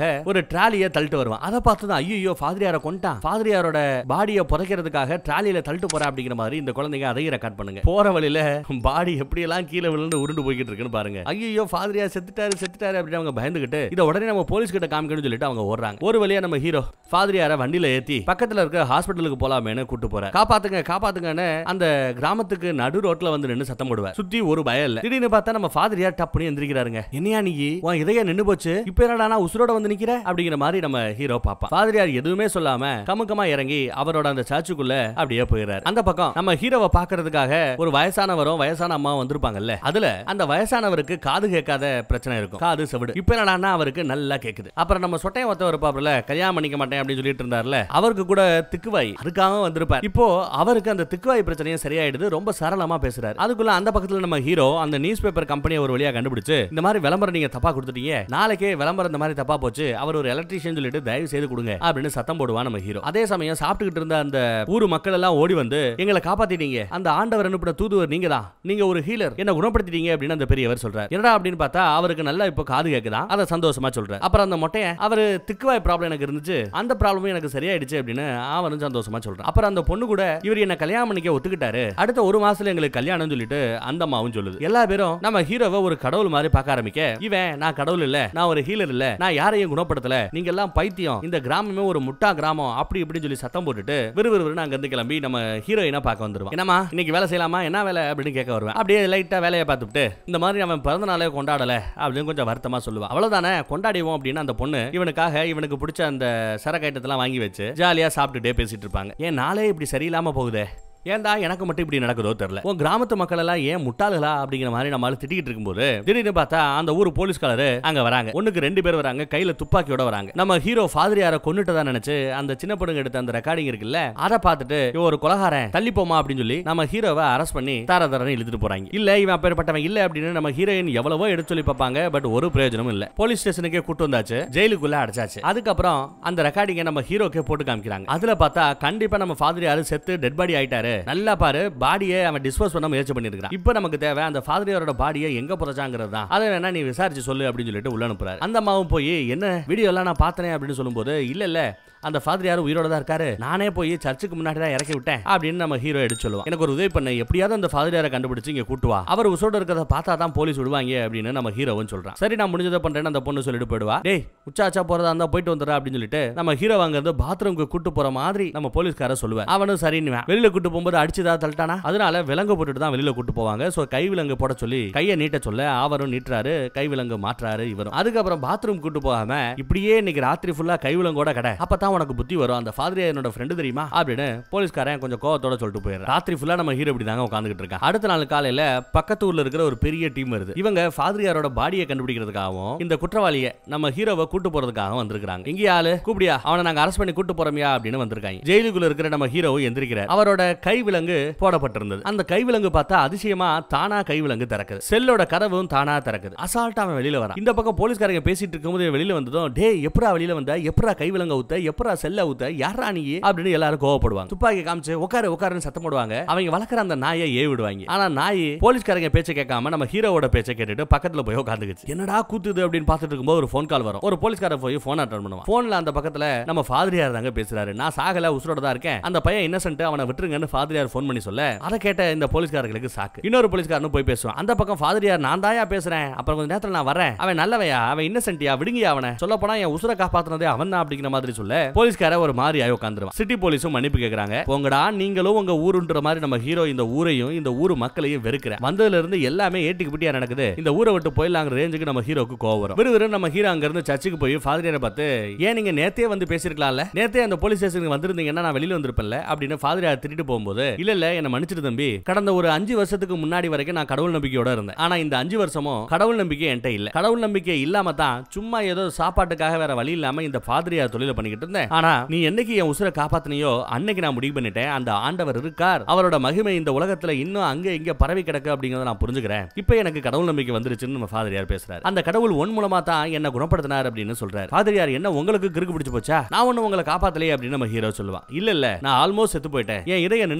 ஒரு ட்ராலியை தள்ளிட்டு வருவான் அதை பார்த்து தான் ஐயோ ஃபாதரியார கொண்டான் ஃபாதரியாரோட பாடியை புதைக்கிறதுக்காக ட்ராலியில தள்ளிட்டு போறா அப்படிங்கிற மாதிரி இந்த குழந்தைங்க அதையும் ரெக்கார்ட் பண்ணுங்க போற வழியில பாடி எப்படி எல்லாம் கீழே விழுந்து உருண்டு போய்கிட்டு இருக்குன்னு பாருங்க ஐயோ ஃபாதரியார் செத்துட்டாரு செத்துட்டாரு அப்படின்னு அவங்க பயந்துகிட்டு இதை உடனே நம்ம போலீஸ் கிட்ட காமிக்கணும்னு சொல்லிட்டு அவங்க ஓடுறாங்க ஒரு வழியா நம்ம ஹீரோ ஃபாதரியார வண்டியில ஏத்தி பக்கத்துல இருக்க ஹாஸ்பிட்டலுக்கு போலாமேன்னு கூட்டு போற காப்பாத்துங்க காப்பாத்துங்கன்னு அந்த கிராமத்துக்கு நடு ரோட்ல வந்து நின்னு சத்தம் போடுவார் சுத்தி ஒரு பயம் இல்ல திடீர்னு பார்த்தா நம்ம ஃபாதரியார் டப்புனு எந்திரிக்கிறாருங்க என்னையா நீ உன் இதயம் நின்னு போச்சு இப்ப என்னடா நான் உசுரோட வந்து நிக்கிற அப்படிங்கிற மாதிரி நம்ம ஹீரோ பாப்பா ஃபாதரியார் எதுவுமே சொல்லாம கமுக்கமா இறங்கி அவரோட அந்த சர்ச்சுக்குள்ள அப்படியே போயிடுறாரு அந்த பக்கம் நம்ம ஹீரோவை பாக்குறதுக்காக ஒரு வயசானவரும் வயசான அம்மாவும் வந்திருப்பாங்கல்ல அதுல அந்த வயசானவருக்கு காது கேட்காத பிரச்சனை இருக்கும் காது செவிடு இப்ப என்னடான்னா அவருக்கு நல்லா கேக்குது அப்புறம் நம்ம சொட்டையை ஒத்த இருப்பாப்ல கல்யாணம் பண்ணிக்க மாட்டேன் அப்படின்னு சொல்லிட்டு இருந்தார்ல அவருக்கு கூட திக்குவாய் அதுக்காக வந்திருப்பார் இப்போ அவருக்கு அந்த திக்குவாய் பிரச்சனையும் சரியாயிடுது ரொம்ப சரளமா பேசுறாரு அதுக்குள்ள அந்த பக்கத்துல நம்ம ஹீரோ அந்த நியூஸ் பேப்பர் கம்பெனியை ஒரு வழியா கண்டுபிடிச்சு இந்த மாதிரி விளம்பரம் நீங்க தப்பா கொடுத்துட்டீங்க நாளைக்கே விளம்பரம் இந்த மாதிரி தப்பா போச்சு அவர் ஒரு எலக்ட்ரீஷியன் சொல்லிட்டு தயவு செய்து கொடுங்க அப்படின்னு சத்தம் போடுவான் நம்ம ஹீரோ அதே சமயம் சாப்பிட்டுக்கிட்டு இருந்த அந்த ஊர் மக்கள் எல்லாம் ஓடி வந்து எங்களை காப்பாத்திட்டீங்க அந்த ஆண்டவர் அனுப்பின தூதுவர் நீங்க தான் நீங்க ஒரு ஹீலர் என்ன குணப்படுத்திட்டீங்க அப்படின்னு அந்த பெரியவர் சொல்றாரு என்னடா அப்படின்னு பார்த்தா அவருக்கு நல்லா இப்போ காது கேக்குதான் அதை சந்தோஷமா சொல்றாரு அப்புறம் அந்த மொட்டைய அவர் திக்குவாய் ப்ராப்ளம் எனக்கு இருந்துச்சு அந்த ப்ராப்ளமும் எனக்கு சரியாயிடுச்சு அப்படின்னு அவனும் சந்தோஷமா சொல்றான் அப்புறம் அந்த பொண்ணு கூட இவர் என்ன கல்யாணம் பண்ணிக்க ஒத்துக்கிட்டாரு அடுத்த ஒரு மாசத்துல எங்களுக்கு கல்யாணம் சொல்லிட்டு அந்த அம்மாவும் சொல்லுது எல்லா பேரும் நம்ம ஹீரோவை ஒரு கடவுள் மாதிரி பார்க்க ஆரம்பிக்க இவன் நான் கடவுள் இல்ல நான் ஒரு ஹீலர் இல்ல நான் யாரையும் குணப்படுத்தல நீங்க எல்லாம் பைத்தியம் இந்த கிராமமே ஒரு முட்டா கிராமம் அப்படி இப்படின்னு சொல்லி சத்தம் போட்டுட்டு விறுவிறுன்னு அங்க இருந்து கிளம்பி நம்ம ஹீரோயினா பார்க்க வந்துருவான் என்னமா இன்னைக்கு வேலை செய்யலாமா என்ன வேலை அப்படின்னு கேட்க வருவேன் அப்படியே லைட்டா வேலையை பார்த்துட்டு இந்த மாதிரி அவன் பிறந்த நாளே கொண்டாடல அப்படின்னு கொஞ்சம் வருத்தமா சொல்லுவான் அவ்வளவுதானே கொண்டாடிவோம் அப்படின்னு அந்த பொண்ணு இவனுக்காக இவனுக்கு பிடிச்ச அந்த சரக்கு ஐட்டத்தெல்லாம் வாங்கி வச்சு ஜாலியா சாப்பிட்டுட்டே பேசிட்டு இருப்பாங்க ஏன் நாளே இப்படி சரியில்லாம போகுதே ஏன்டா எனக்கு மட்டும் இப்படி நடக்குதோ தெரியல உன் கிராமத்து மக்கள் எல்லாம் ஏன் முட்டாளுகளா அப்படிங்கிற மாதிரி நம்மளால திட்டிக்கிட்டு இருக்கும்போது திடீர்னு பார்த்தா அந்த ஊர் போலீஸ்காரரு அங்க வராங்க ஒண்ணுக்கு ரெண்டு பேர் வராங்க கையில துப்பாக்கியோட வராங்க நம்ம ஹீரோ ஃபாதரியார கொண்டுட்டதா நினைச்சு அந்த சின்ன பொண்ணுங்க எடுத்த அந்த ரெக்கார்டிங் இருக்குல்ல அதை பார்த்துட்டு இவன் ஒரு கொலகாரன் தள்ளி போமா அப்படின்னு சொல்லி நம்ம ஹீரோவை அரெஸ்ட் பண்ணி தார தரன்னு இழுத்துட்டு போறாங்க இல்ல இவன் அப்பேற்பட்டவன் இல்ல அப்படின்னு நம்ம ஹீரோயின் எவ்வளவோ எடுத்து சொல்லி பார்ப்பாங்க பட் ஒரு பிரயோஜனமும் இல்ல போலீஸ் ஸ்டேஷனுக்கே கூட்டு வந்தாச்சு ஜெயிலுக்குள்ள அடைச்சாச்சு அதுக்கப்புறம் அந்த ரெக்கார்டிங்கை நம்ம ஹீரோக்கே போட்டு காமிக்கிறாங்க அதுல பார்த்தா கண்டிப்பா நம்ம ஃபாதர் யாரு செத்து டெட் பாடி ஆயிட்டாரு நல்லா பாரு பாடியை அவன் டிஸ்போஸ் பண்ண முயற்சி பண்ணிருக்கான் இப்போ நமக்கு தேவை அந்த ஃபாதரியாரோட பாடியை எங்க புதைச்சாங்கிறது தான் அதை வேணா நீ விசாரிச்சு சொல்லு அப்படின்னு சொல்லிட்டு உள்ள அனுப்புறாரு அந்த அம்மாவும் போய் என்ன வீடியோ எல்லாம் நான் பார்த்தனே அப்படின்னு சொல்லும்போது இல்ல இல்ல அந்த ஃபாதர் யாரும் உயிரோட தான் இருக்காரு நானே போய் சர்ச்சுக்கு முன்னாடி தான் இறக்கி விட்டேன் அப்படின்னு நம்ம ஹீரோ எடுத்து சொல்லுவோம் எனக்கு ஒரு உதவி பண்ண எப்படியாவது அந்த ஃபாதர் யாரை கண்டுபிடிச்சு இங்க கூட்டுவா அவர் உசோட இருக்கிறத பார்த்தா தான் போலீஸ் விடுவாங்க அப்படின்னு நம்ம ஹீரோவும் சொல்றான் சரி நான் முடிஞ்சதை பண்றேன்னு அந்த பொண்ணு சொல்லிட்டு போயிடுவா டேய் உச்சாச்சா போறதா இருந்தா போயிட்டு வந்துடுறா அப்படின்னு சொல்லிட்டு நம்ம ஹீரோ அங்கிருந்து பாத்ரூம்க்கு கூட்டு போற மாதிரி நம்ம போலீஸ்கார சொல்லுவேன் அவனும் சரின்னு வெளியில கூட்டு போகும்போது அடிச்சுதா தள்ளிட்டானா அதனால விலங்கு போட்டுட்டு தான் வெளியில கூட்டு போவாங்க சோ கை விலங்கு போட சொல்லி கையை நீட்ட சொல்ல அவரும் நீட்டுறாரு கை விலங்கு மாற்றாரு இவரும் அதுக்கப்புறம் பாத்ரூம் கூட்டு போகாம இப்படியே இன்னைக்கு ராத்திரி ஃபுல்லா கை விலங்கோட கடை அப்பதான் உனக்கு புத்தி வரும் அந்த ஃபாதர் என்னோட ஃப்ரெண்டு தெரியுமா அப்படின்னு போலீஸ்காரன் கொஞ்சம் கோவத்தோட சொல்லிட்டு போயிடுறான் ராத்திரி ஃபுல்லா நம்ம ஹீரோ இப்படி தாங்க உட்காந்துட்டு இருக்கான் அடுத்த நாள் காலையில பக்கத்து ஊர்ல இருக்கிற ஒரு பெரிய டீம் வருது இவங்க ஃபாதரியாரோட பாடியை கண்டுபிடிக்கிறதுக்காகவும் இந்த குற்றவாளியை நம்ம ஹீரோவை கூட்டு போறதுக்காகவும் வந்திருக்காங்க இங்க ஆளு கூப்பிடியா அவனை நாங்க அரெஸ்ட் பண்ணி கூட்டு போறோமியா அப்படின்னு வந்திருக்காங்க ஜெயிலுக்குள்ள இருக்கிற நம்ம ஹீரோ எந்திரிக்கிறார் அவரோட கை விலங்கு போடப்பட்டிருந்தது அந்த கை விலங்கு பார்த்தா அதிசயமா தானா கை விலங்கு திறக்குது செல்லோட கதவும் தானா திறக்குது அசால்ட்டா அவன் வெளியில வரான் இந்த பக்கம் போலீஸ்காரங்க பேசிட்டு இருக்கும்போது இவன் வெளியில வந்ததும் டேய் எப்பரா வெளியில வந்த எப்பரா கை விலங்க ஊத்த எப்பரா செல்ல ஊத்த யாரா நீ அப்படின்னு எல்லாரும் கோவப்படுவாங்க துப்பாக்கி காமிச்சு உட்காரு உட்காருன்னு சத்தம் போடுவாங்க அவங்க வளர்க்குற அந்த நாயை ஏவி விடுவாங்க ஆனா நாய் போலீஸ்காரங்க பேச்சை கேட்காம நம்ம ஹீரோவோட பேச்சை கேட்டுட்டு பக்கத்துல போய் உட்காந்துக்குச்சு என்னடா கூத்துது அப்படின்னு பார்த்துட்டு இருக்கும்போது ஒரு ஃபோன் கால் வரும் ஒரு போலீஸ்காரர் போய் ஃபோன் அட்டன் பண்ணுவான் ஃபோன்ல அந்த பக்கத்துல நம்ம ஃபாதரியார் தாங்க பேசுறாரு நான் சாகல உசுரோட தான் இருக்கேன் அந்த பையன் இன்னசென்ட் அவனை விட்டுருங்கன்னு ஃபாதரியார் ஃபோன் பண்ணி சொல்ல அதை கேட்ட இந்த போலீஸ்காரர்களுக்கு சாக்கு இன்னொரு போலீஸ்காரனும் போய் பேசுவான் அந்த பக்கம் ஃபாதரியார் நான் தாயா பேசுறேன் அப்புறம் கொஞ்ச நேரத்துல நான் வரேன் அவன் நல்லவையா அவன் இன்னசென்ட்டியா விடுங்கயா அவனை சொல்ல போனா என் உசுரை காப்பாத்துனதே அவன் தான் அப்படிங்கிற மாதிரி சொல்ல போலீஸ்கார ஒரு மாதிரி ஆயி உட்காந்துருவான் சிட்டி போலீஸும் மன்னிப்பு கேக்குறாங்க உங்கடா நீங்களும் உங்க ஊருன்ற மாதிரி நம்ம ஹீரோ இந்த ஊரையும் இந்த ஊர் மக்களையும் வெறுக்கிறேன் வந்ததுல இருந்து எல்லாமே ஏட்டிக்கு பிட்டியா நடக்குது இந்த ஊரை விட்டு போயிடலாங்கிற ரேஞ்சுக்கு நம்ம ஹீரோக்கு கோவம் வரும் விறுவிறு நம்ம ஹீரோ அங்க இருந்து சர்ச்சுக்கு போய் ஃபாதரியாரை பார்த்து ஏன் நீங்க நேத்தே வந்து பேசிருக்கலாம்ல நேத்தே அந்த போலீஸ் ஸ்டேஷனுக்கு வந்திருந்தீங்கன்னா நான் வெளியில வந்திருப்பேன்ல அப்படின்னு ஃபாதரியார் திட்டிட்டு போகும்போது இல்ல இல்ல என்ன மன்னிச்சிட்டு தம்பி கடந்த ஒரு அஞ்சு வருஷத்துக்கு முன்னாடி வரைக்கும் நான் கடவுள் நம்பிக்கையோட இருந்தேன் ஆனா இந்த அஞ்சு வருஷமும் கடவுள் நம்பிக்கை என்கிட்ட இல்ல கடவுள் நம்பிக்கை இல்லாம தான் சும்மா ஏதோ சாப்பாட்டுக்காக வேற வழி இல்லாம இந்த ஃபாதரியார் தொழில பண்ணிக்கிட்டு இருந்தேன் ஆனா நீ என்னைக்கு என் உசுரை காப்பாத்தினியோ அன்னைக்கு நான் முடிவு பண்ணிட்டேன் அந்த ஆண்டவர் இருக்கார் அவரோட மகிமை இந்த உலகத்துல இன்னும் அங்க இங்க பரவி கிடக்கு அப்படிங்கறத நான் புரிஞ்சுக்கிறேன் இப்போ எனக்கு கடவுள் நம்பிக்கை வந்துருச்சுன்னு நம்ம ஃபாதரியார் பேசுறாரு அந்த கடவுள் ஒன் மூலமா தான் என்ன குணப்படுத்தினார் அப்படின்னு சொல்றாரு ஃபாதரியார் என்ன உங்களுக்கு கிறுக்கு பிடிச்சு போச்சா நான் ஒண்ணு உங்களை காப்பாத்தலையே அப்படின்னு நம்ம ஹீரோ சொல்லுவான் இல்ல இல்ல நான் ஆல்மோஸ்ட் செத்து போயிட்டேன் என் இதயம் நின்னு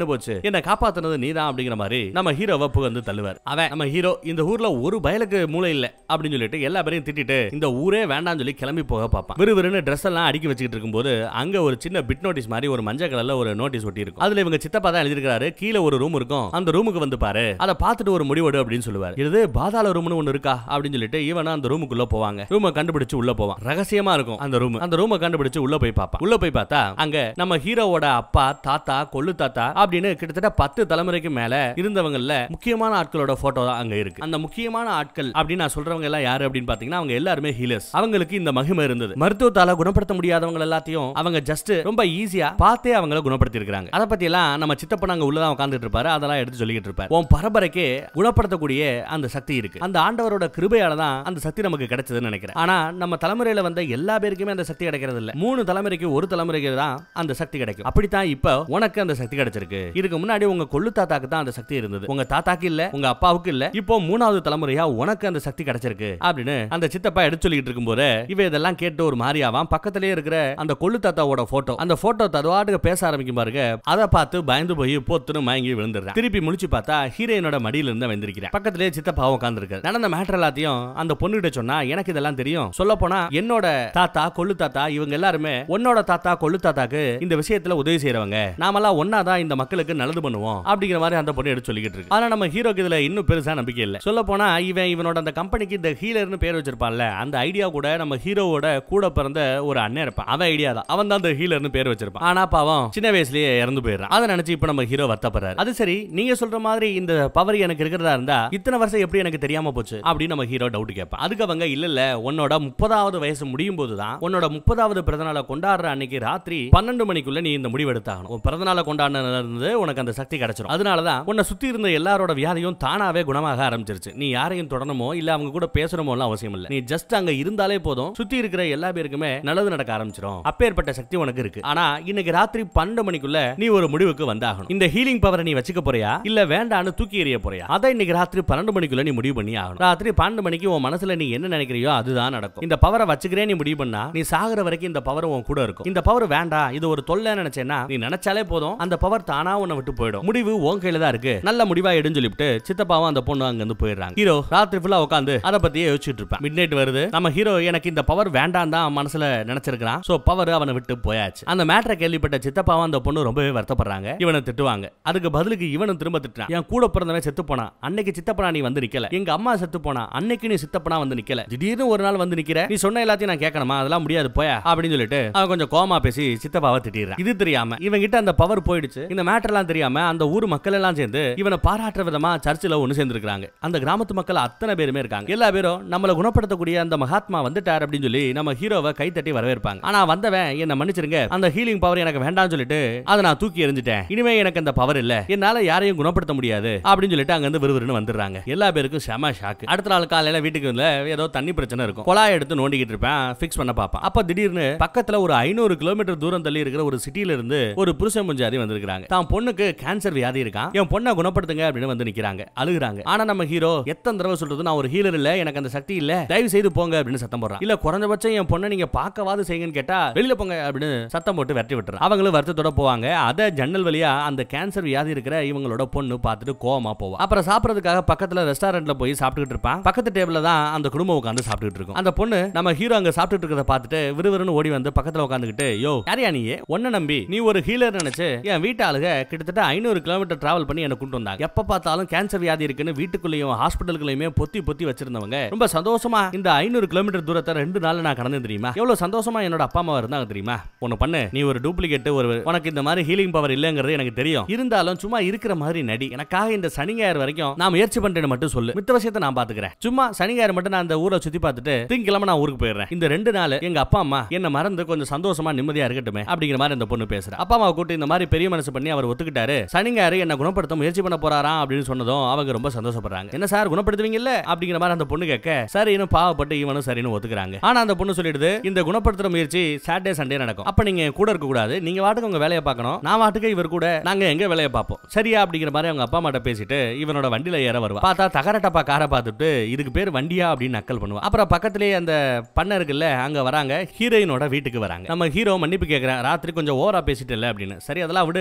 நின்னு போச்சு என்ன காப்பாத்துனது நீதான் அப்படிங்கிற மாதிரி நம்ம ஹீரோவை வந்து தள்ளுவார் அவன் நம்ம ஹீரோ இந்த ஊர்ல ஒரு பயலுக்கு மூளை இல்ல அப்படின்னு சொல்லிட்டு எல்லா பேரையும் திட்டிட்டு இந்த ஊரே வேண்டாம்னு சொல்லி கிளம்பி போக பார்ப்பான் விறுவிறுன்னு ட்ரெஸ் எல்லாம் அடுக்கி வச்சுக்கிட்டு இருக்கும்போது அங்க ஒரு சின்ன பிட் நோட்டீஸ் மாதிரி ஒரு மஞ்சள் கலர்ல ஒரு நோட்டீஸ் ஒட்டி இருக்கும் அதுல இவங்க சித்தப்பா தான் எழுதிருக்காரு கீழே ஒரு ரூம் இருக்கும் அந்த ரூமுக்கு வந்து பாரு அதை பார்த்துட்டு ஒரு முடிவெடு அப்படின்னு சொல்லுவார் இது பாதாள ரூம்னு ஒன்னு இருக்கா அப்படின்னு சொல்லிட்டு இவன் அந்த ரூமுக்குள்ள போவாங்க ரூமை கண்டுபிடிச்சு உள்ள போவான் ரகசியமா இருக்கும் அந்த ரூம் அந்த ரூமை கண்டுபிடிச்சு உள்ள போய் பார்ப்பான் உள்ள போய் பார்த்தா அங்க நம்ம ஹீரோவோட அப்பா தாத்தா கொள்ளு தாத்தா அப்படின்னு கிட்டத்தட்ட பத்து தலைமுறைக்கு மேல இருந்தவங்கல்ல முக்கியமான ஆட்களோட போட்டோ தான் அங்க இருக்கு அந்த முக்கியமான ஆட்கள் அப்படின்னு நான் சொல்றவங்க எல்லாம் யாரு அப்படின்னு பாத்தீங்கன்னா அவங்க எல்லாருமே ஹீலர்ஸ் அவங்களுக்கு இந்த மகிமை இருந்தது மருத்துவத்தால குணப்படுத்த முடியாதவங்க எல்லாத்தையும் அவங்க ஜஸ்ட் ரொம்ப ஈஸியா பார்த்தே அவங்கள குணப்படுத்தி இருக்காங்க அதை பத்தி எல்லாம் நம்ம சித்தப்பா அங்க உள்ளதான் உட்காந்துட்டு இருப்பாரு அதெல்லாம் எடுத்து சொல்லிட்டு இருப்பாரு உன் பரம்பரைக்கே குணப்படுத்தக்கூடிய அந்த சக்தி இருக்கு அந்த ஆண்டவரோட கிருபையால தான் அந்த சக்தி நமக்கு கிடைச்சதுன்னு நினைக்கிறேன் ஆனா நம்ம தலைமுறையில வந்த எல்லா பேருக்குமே அந்த சக்தி கிடைக்கிறது இல்ல மூணு தலைமுறைக்கு ஒரு தலைமுறைக்கு தான் அந்த சக்தி கிடைக்கும் அப்படித்தான் இப்ப உனக்கு அந்த சக்தி கிடைச்சிருக்கு இதுக்கு முன்னாடி உங்க கொள்ளு தாத்தாக்கு தான் அந்த சக்தி இருந்தது உங்க தாத்தாக்கு இல்ல உங்க அப்பாவுக்கு இல்ல இப்போ மூணாவது தலைமுறையா உனக்கு அந்த சக்தி கிடைச்சிருக்கு அப்படின்னு அந்த சித்தப்பா எடுத்து சொல்லிட்டு இருக்கும்போது இவ இதெல்லாம் கேட்டு ஒரு மாதிரியாவான் பக்கத்திலேயே இருக்கிற அந்த கொள்ளு தாத்தாவோட போட்டோ அந்த போட்டோ தருவாட்டுக்கு பேச ஆரம்பிக்கும் பாருங்க அதை பார்த்து பயந்து போய் பொத்துன்னு மயங்கி விழுந்துடுறான் திருப்பி முழிச்சு பார்த்தா ஹீரோயினோட மடியில இருந்து வந்திருக்கிறேன் பக்கத்திலேயே சித்தப்பாவும் உட்காந்துருக்காரு நடந்த மேட்டர் எல்லாத்தையும் அந்த பொண்ணுகிட்ட சொன்னா எனக்கு இதெல்லாம் தெரியும் சொல்ல போனா என்னோட தாத்தா கொள்ளு தாத்தா இவங்க எல்லாருமே உன்னோட தாத்தா கொள்ளு தாத்தாக்கு இந்த விஷயத்துல உதவி செய்யறவங்க நாமெல்லாம் ஒன்னாதான் இந்த மக்களுக்கு நல்லது பண்ணுவோம் அப்படிங்கிற மாதிரி அந்த பொண்ணு எடுத்து சொல்லிக்கிட்டு இருக்கு ஆனா நம்ம ஹீரோக்கு இதுல இன்னும் பெருசா நம்பிக்கை இல்ல சொல்ல போனா இவன் இவனோட அந்த கம்பெனிக்கு இந்த ஹீலர்னு பேர் வச்சிருப்பான்ல அந்த ஐடியா கூட நம்ம ஹீரோவோட கூட பிறந்த ஒரு அண்ணன் இருப்பான் அவன் ஐடியா தான் அவன் தான் அந்த ஹீலர்னு பேர் வச்சிருப்பான் ஆனா பாவம் சின்ன வயசுலயே இறந்து போயிடுறான் அதை நினைச்சு இப்ப நம்ம ஹீரோ வருத்தப்படுறாரு அது சரி நீங்க சொல்ற மாதிரி இந்த பவர் எனக்கு இருக்கிறதா இருந்தா இத்தனை வருஷம் எப்படி எனக்கு தெரியாம போச்சு அப்படின்னு நம்ம ஹீரோ டவுட் கேட்பான் அதுக்கு அவங்க இல்ல இல்ல உன்னோட முப்பதாவது வயசு முடியும் போதுதான் உன்னோட முப்பதாவது பிறந்தநாளை கொண்டாடுற அன்னைக்கு ராத்திரி பன்னெண்டு மணிக்குள்ள நீ இந்த முடிவு எடுத்தாகணும் உன் பிறந்தநாளை கொண்டாடுனதுல இருந்து உனக்கு அந்த சக்தி கிடைச்சிரும் அதனாலதான் உன்னை சுத்தி இருந்த எல்லாரோட வியாதியும் தானாவே குணமாக ஆரம்பிச்சிருச்சு நீ யாரையும் தொடரணுமோ இல்ல அவங்க கூட பேசணுமோ எல்லாம் அவசியம் இல்ல நீ ஜஸ்ட் அங்க இருந்தாலே போதும் சுத்தி இருக்கிற எல்லா பேருக்குமே நல்லது நடக்க ஆரம்பிச்சிடும் அப்பேற்பட்ட சக்தி உனக்கு இருக்கு ஆனா இன்னைக்கு ராத்திரி பன்னெண்டு மணிக்குள்ள நீ ஒரு முடிவுக்கு வந்தாகணும் இந்த ஹீலிங் பவரை நீ வச்சுக்க போறியா இல்ல வேண்டான்னு தூக்கி எறிய போறியா அதை இன்னைக்கு ராத்திரி பன்னெண்டு மணிக்குள்ள நீ முடிவு பண்ணி ஆகணும் ராத்திரி பன்னெண்டு மணிக்கு உன் மனசுல நீ என்ன நினைக்கிறியோ அதுதான் நடக்கும் இந்த பவரை வச்சுக்கிறே நீ முடிவு பண்ணா நீ சாகுற வரைக்கும் இந்த பவர் உன் கூட இருக்கும் இந்த பவர் வேண்டாம் இது ஒரு தொல்லை நினைச்சேன்னா நீ நினைச்சாலே போதும் அந்த பவர் தானா உன்னை விட்டு போயிடும் முடிவு உன் கையில தான் இருக்கு நல்ல முடிவா எடுன்னு சொல்லிவிட்டு சித்தப்பாவும் அந்த பொண்ணு அங்க இருந்து போயிடுறாங்க ஹீரோ ராத்திரி ஃபுல்லா உட்காந்து அதை பத்தியே யோசிச்சுட்டு இருப்பான் மிட் நைட் வருது நம்ம ஹீரோ எனக்கு இந்த பவர் வேண்டாம் தான் மனசுல நினைச்சிருக்கான் சோ பவர் அவனை விட்டு போயாச்சு அந்த மேட்டரை கேள்விப்பட்ட சித்தப்பாவும் அந்த பொண்ணு ரொம்பவே வருத்தப்படுறாங்க இவனை திட்டுவாங்க அதுக்கு பதிலுக்கு இவனும் திரும்ப திட்டுறான் என் கூட பிறந்தவன் செத்து போனான் அன்னைக்கு சித்தப்பனா நீ வந்து நிக்கல எங்க அம்மா செத்து போனா அன்னைக்கு நீ சித்தப்பனா வந்து நிக்கல திடீர்னு ஒரு நாள் வந்து நிக்கிற நீ சொன்ன எல்லாத்தையும் நான் கேட்கணுமா அதெல்லாம் முடியாது போயா அப்படின்னு சொல்லிட்டு அவன் கொஞ்சம் கோமா பேசி சித்தப்பாவை திட்டிடுறான் இது தெரியாம இவன் கிட்ட அந்த பவர் போயிடுச்சு இந்த மேட்டர் எல்லாம் தெரியாம அந்த ஊர் மக்கள் எல்லாம் சேர்ந்து இவனை பாராட்டுற விதமா சர்ச்சில் ஒண்ணு சேர்ந்திருக்காங்க அந்த கிராமத்து மக்கள் அத்தனை பேருமே இருக்காங்க எல்லா பேரும் நம்மள குணப்படுத்தக்கூடிய அந்த மகாத்மா வந்துட்டார் அப்படின்னு சொல்லி நம்ம ஹீரோவை கை தட்டி வரவேற்பாங்க ஆனா வந்தவன் என்ன மன்னிச்சிருங்க அந்த ஹீலிங் பவர் எனக்கு வேண்டாம்னு சொல்லிட்டு அதை நான் தூக்கி எறிஞ்சிட்டேன் இனிமே எனக்கு அந்த பவர் இல்ல என்னால யாரையும் குணப்படுத்த முடியாது அப்படின்னு சொல்லிட்டு அங்க இருந்து விறுவிறுன்னு வந்துடுறாங்க எல்லா பேருக்கும் செம ஷாக் அடுத்த நாள் காலையில வீட்டுக்கு வந்து ஏதோ தண்ணி பிரச்சனை இருக்கும் குழாய் எடுத்து நோண்டிக்கிட்டு இருப்பேன் ஃபிக்ஸ் பண்ண பாப்பேன் அப்ப திடீர்னு பக்கத்துல ஒரு ஐநூறு கிலோமீட்டர் தூரம் தள்ளி இருக்கிற ஒரு சிட்டில இருந்து ஒரு புருஷன் முஞ்சாதி வந்திருக்காங்க தான் பொண்ணுக்கு கேன்சர் வியாதி இருக்கான் என் பொண்ணை குணப்படுத்துங்க அப்படின்னு வந்து நிக்கிறாங்க அழுகுறாங்க ஆனா நம்ம ஹீரோ எத்தனை தடவை சொல்றது நான் ஒரு ஹீலர் இல்ல எனக்கு அந்த சக்தி இல்ல தயவு செய்து போங்க அப்படின்னு சத்தம் போடுறான் இல்ல குறைஞ்சபட்சம் என் பொண்ணை நீங்க பார்க்கவாது செய்யுங்கன்னு கேட்டா வெளியில போங்க அப்படின்னு சத்தம் போட்டு விரட்டி விட்டுறான் அவங்களும் வருத்தத்தோட போவாங்க அத ஜன்னல் வழியா அந்த கேன்சர் வியாதி இருக்கிற இவங்களோட பொண்ணு பார்த்துட்டு கோவமா போவா அப்புறம் சாப்பிடறதுக்காக பக்கத்துல ரெஸ்டாரண்ட்ல போய் சாப்பிட்டுக்கிட்டு இருப்பான் பக்கத்து டேபிள்ல தான் அந்த குடும்பம் உட்காந்து சாப்பிட்டுட்டு இருக்கும் அந்த பொண்ணு நம்ம ஹீரோ அங்க சாப்பிட்டுட்டு இருக்கிறத பார்த்துட்டு விறுவிறுன்னு ஓடி வந்து பக்கத்துல உட்காந்துக்கிட்டு யோ யாரையா நீ உன்ன நம்பி நீ ஒரு ஹீலர் நினைச்சு என் வீட்டு ஆளுக கிட்டத்தட்ட ஐநூறு கிலோமீட்டர் டிராவல் பண்ணி என்ன கொண்டு வந்தாங்க எப்ப பார்த்தாலும் கேன்சர் வியாதி இருக்குன்னு வீட்டுக்குள்ளேயும் ஹாஸ்பிட்டலுக்குள்ளேயுமே பொத்தி பொத்தி வச்சிருந்தவங்க ரொம்ப சந்தோஷமா இந்த ஐநூறு கிலோமீட்டர் தூரத்தை ரெண்டு நாள் நான் கடந்து தெரியுமா எவ்வளவு சந்தோஷமா என்னோட அப்பா அம்மா இருந்தாங்க தெரியுமா ஒன்னு பண்ணு நீ ஒரு டூப்ளிகேட் ஒரு உனக்கு இந்த மாதிரி ஹீலிங் பவர் இல்லங்கிறது எனக்கு தெரியும் இருந்தாலும் சும்மா இருக்கிற மாதிரி நடி எனக்காக இந்த சனி ஞாயிறு வரைக்கும் நான் முயற்சி பண்றேன்னு மட்டும் சொல்லு மித்த விஷயத்தை நான் பாத்துக்கிறேன் சும்மா சனி ஞாயிறு மட்டும் நான் அந்த ஊரை சுத்தி பார்த்துட்டு திங்கக்கிழமை நான் ஊருக்கு போயிடுறேன் இந்த ரெண்டு நாள் எங்க அப்பா அம்மா என்ன மறந்து கொஞ்சம் சந்தோஷமா நிம்மதியா இருக்கட்டுமே அப்படிங்கிற மாதிரி அந்த பொண்ணு பேசுற அப்பா அம்மா கூட்டு இந்த மாதிரி பெரிய மனசு பண்ணி அவர் ஒத்துக்கிட்டாரு சனி ஞாயிறு என்ன குணப்படுத்த முயற்சி பண்ண போறாராம் அப்படின்னு சொன்னதும் அவங்க ரொம்ப சந்தோஷப்படுறாங்க என்ன சார் குணப்படுத்துவீங்கல்ல அப்படிங்கிற மாதிரி அந்த பொண்ணு கேட்க சரின்னு பாவப்பட்டு இவனும் சரின்னு ஒத்துக்கிறாங்க ஆனா அந்த பொண்ணு சொல்லிடுது இந்த குணப்படுத்துற முயற்சி சாட்டர்டே சண்டே நடக்கும் அப்ப நீங்க கூட இருக்க கூடாது நீங்க வாட்டுக்கு உங்க வேலையை பார்க்கணும் நான் வாட்டுக்கு இவர் கூட நாங்க எங்க வேலையை பார்ப்போம் சரியா அப்படிங்கிற மாதிரி அவங்க அப்பா அம்மாட்ட பேசிட்டு இவனோட வண்டியில ஏற வருவா பார்த்தா தகரட்டப்பா காரை பார்த்துட்டு இதுக்கு பேர் வண்டியா அப்படின்னு நக்கல் பண்ணுவா அப்புறம் பக்கத்திலேயே அந்த பண்ண இருக்குல்ல அங்க வராங்க ஹீரோயினோட வீட்டுக்கு வராங்க நம்ம ஹீரோ மன்னிப்பு கேட்கறேன் ராத்திரி கொஞ்சம் ஓவரா பேசிட்டு அப்படின்னு சரி அதெல்லாம் விடு அப்படின்னு பேசி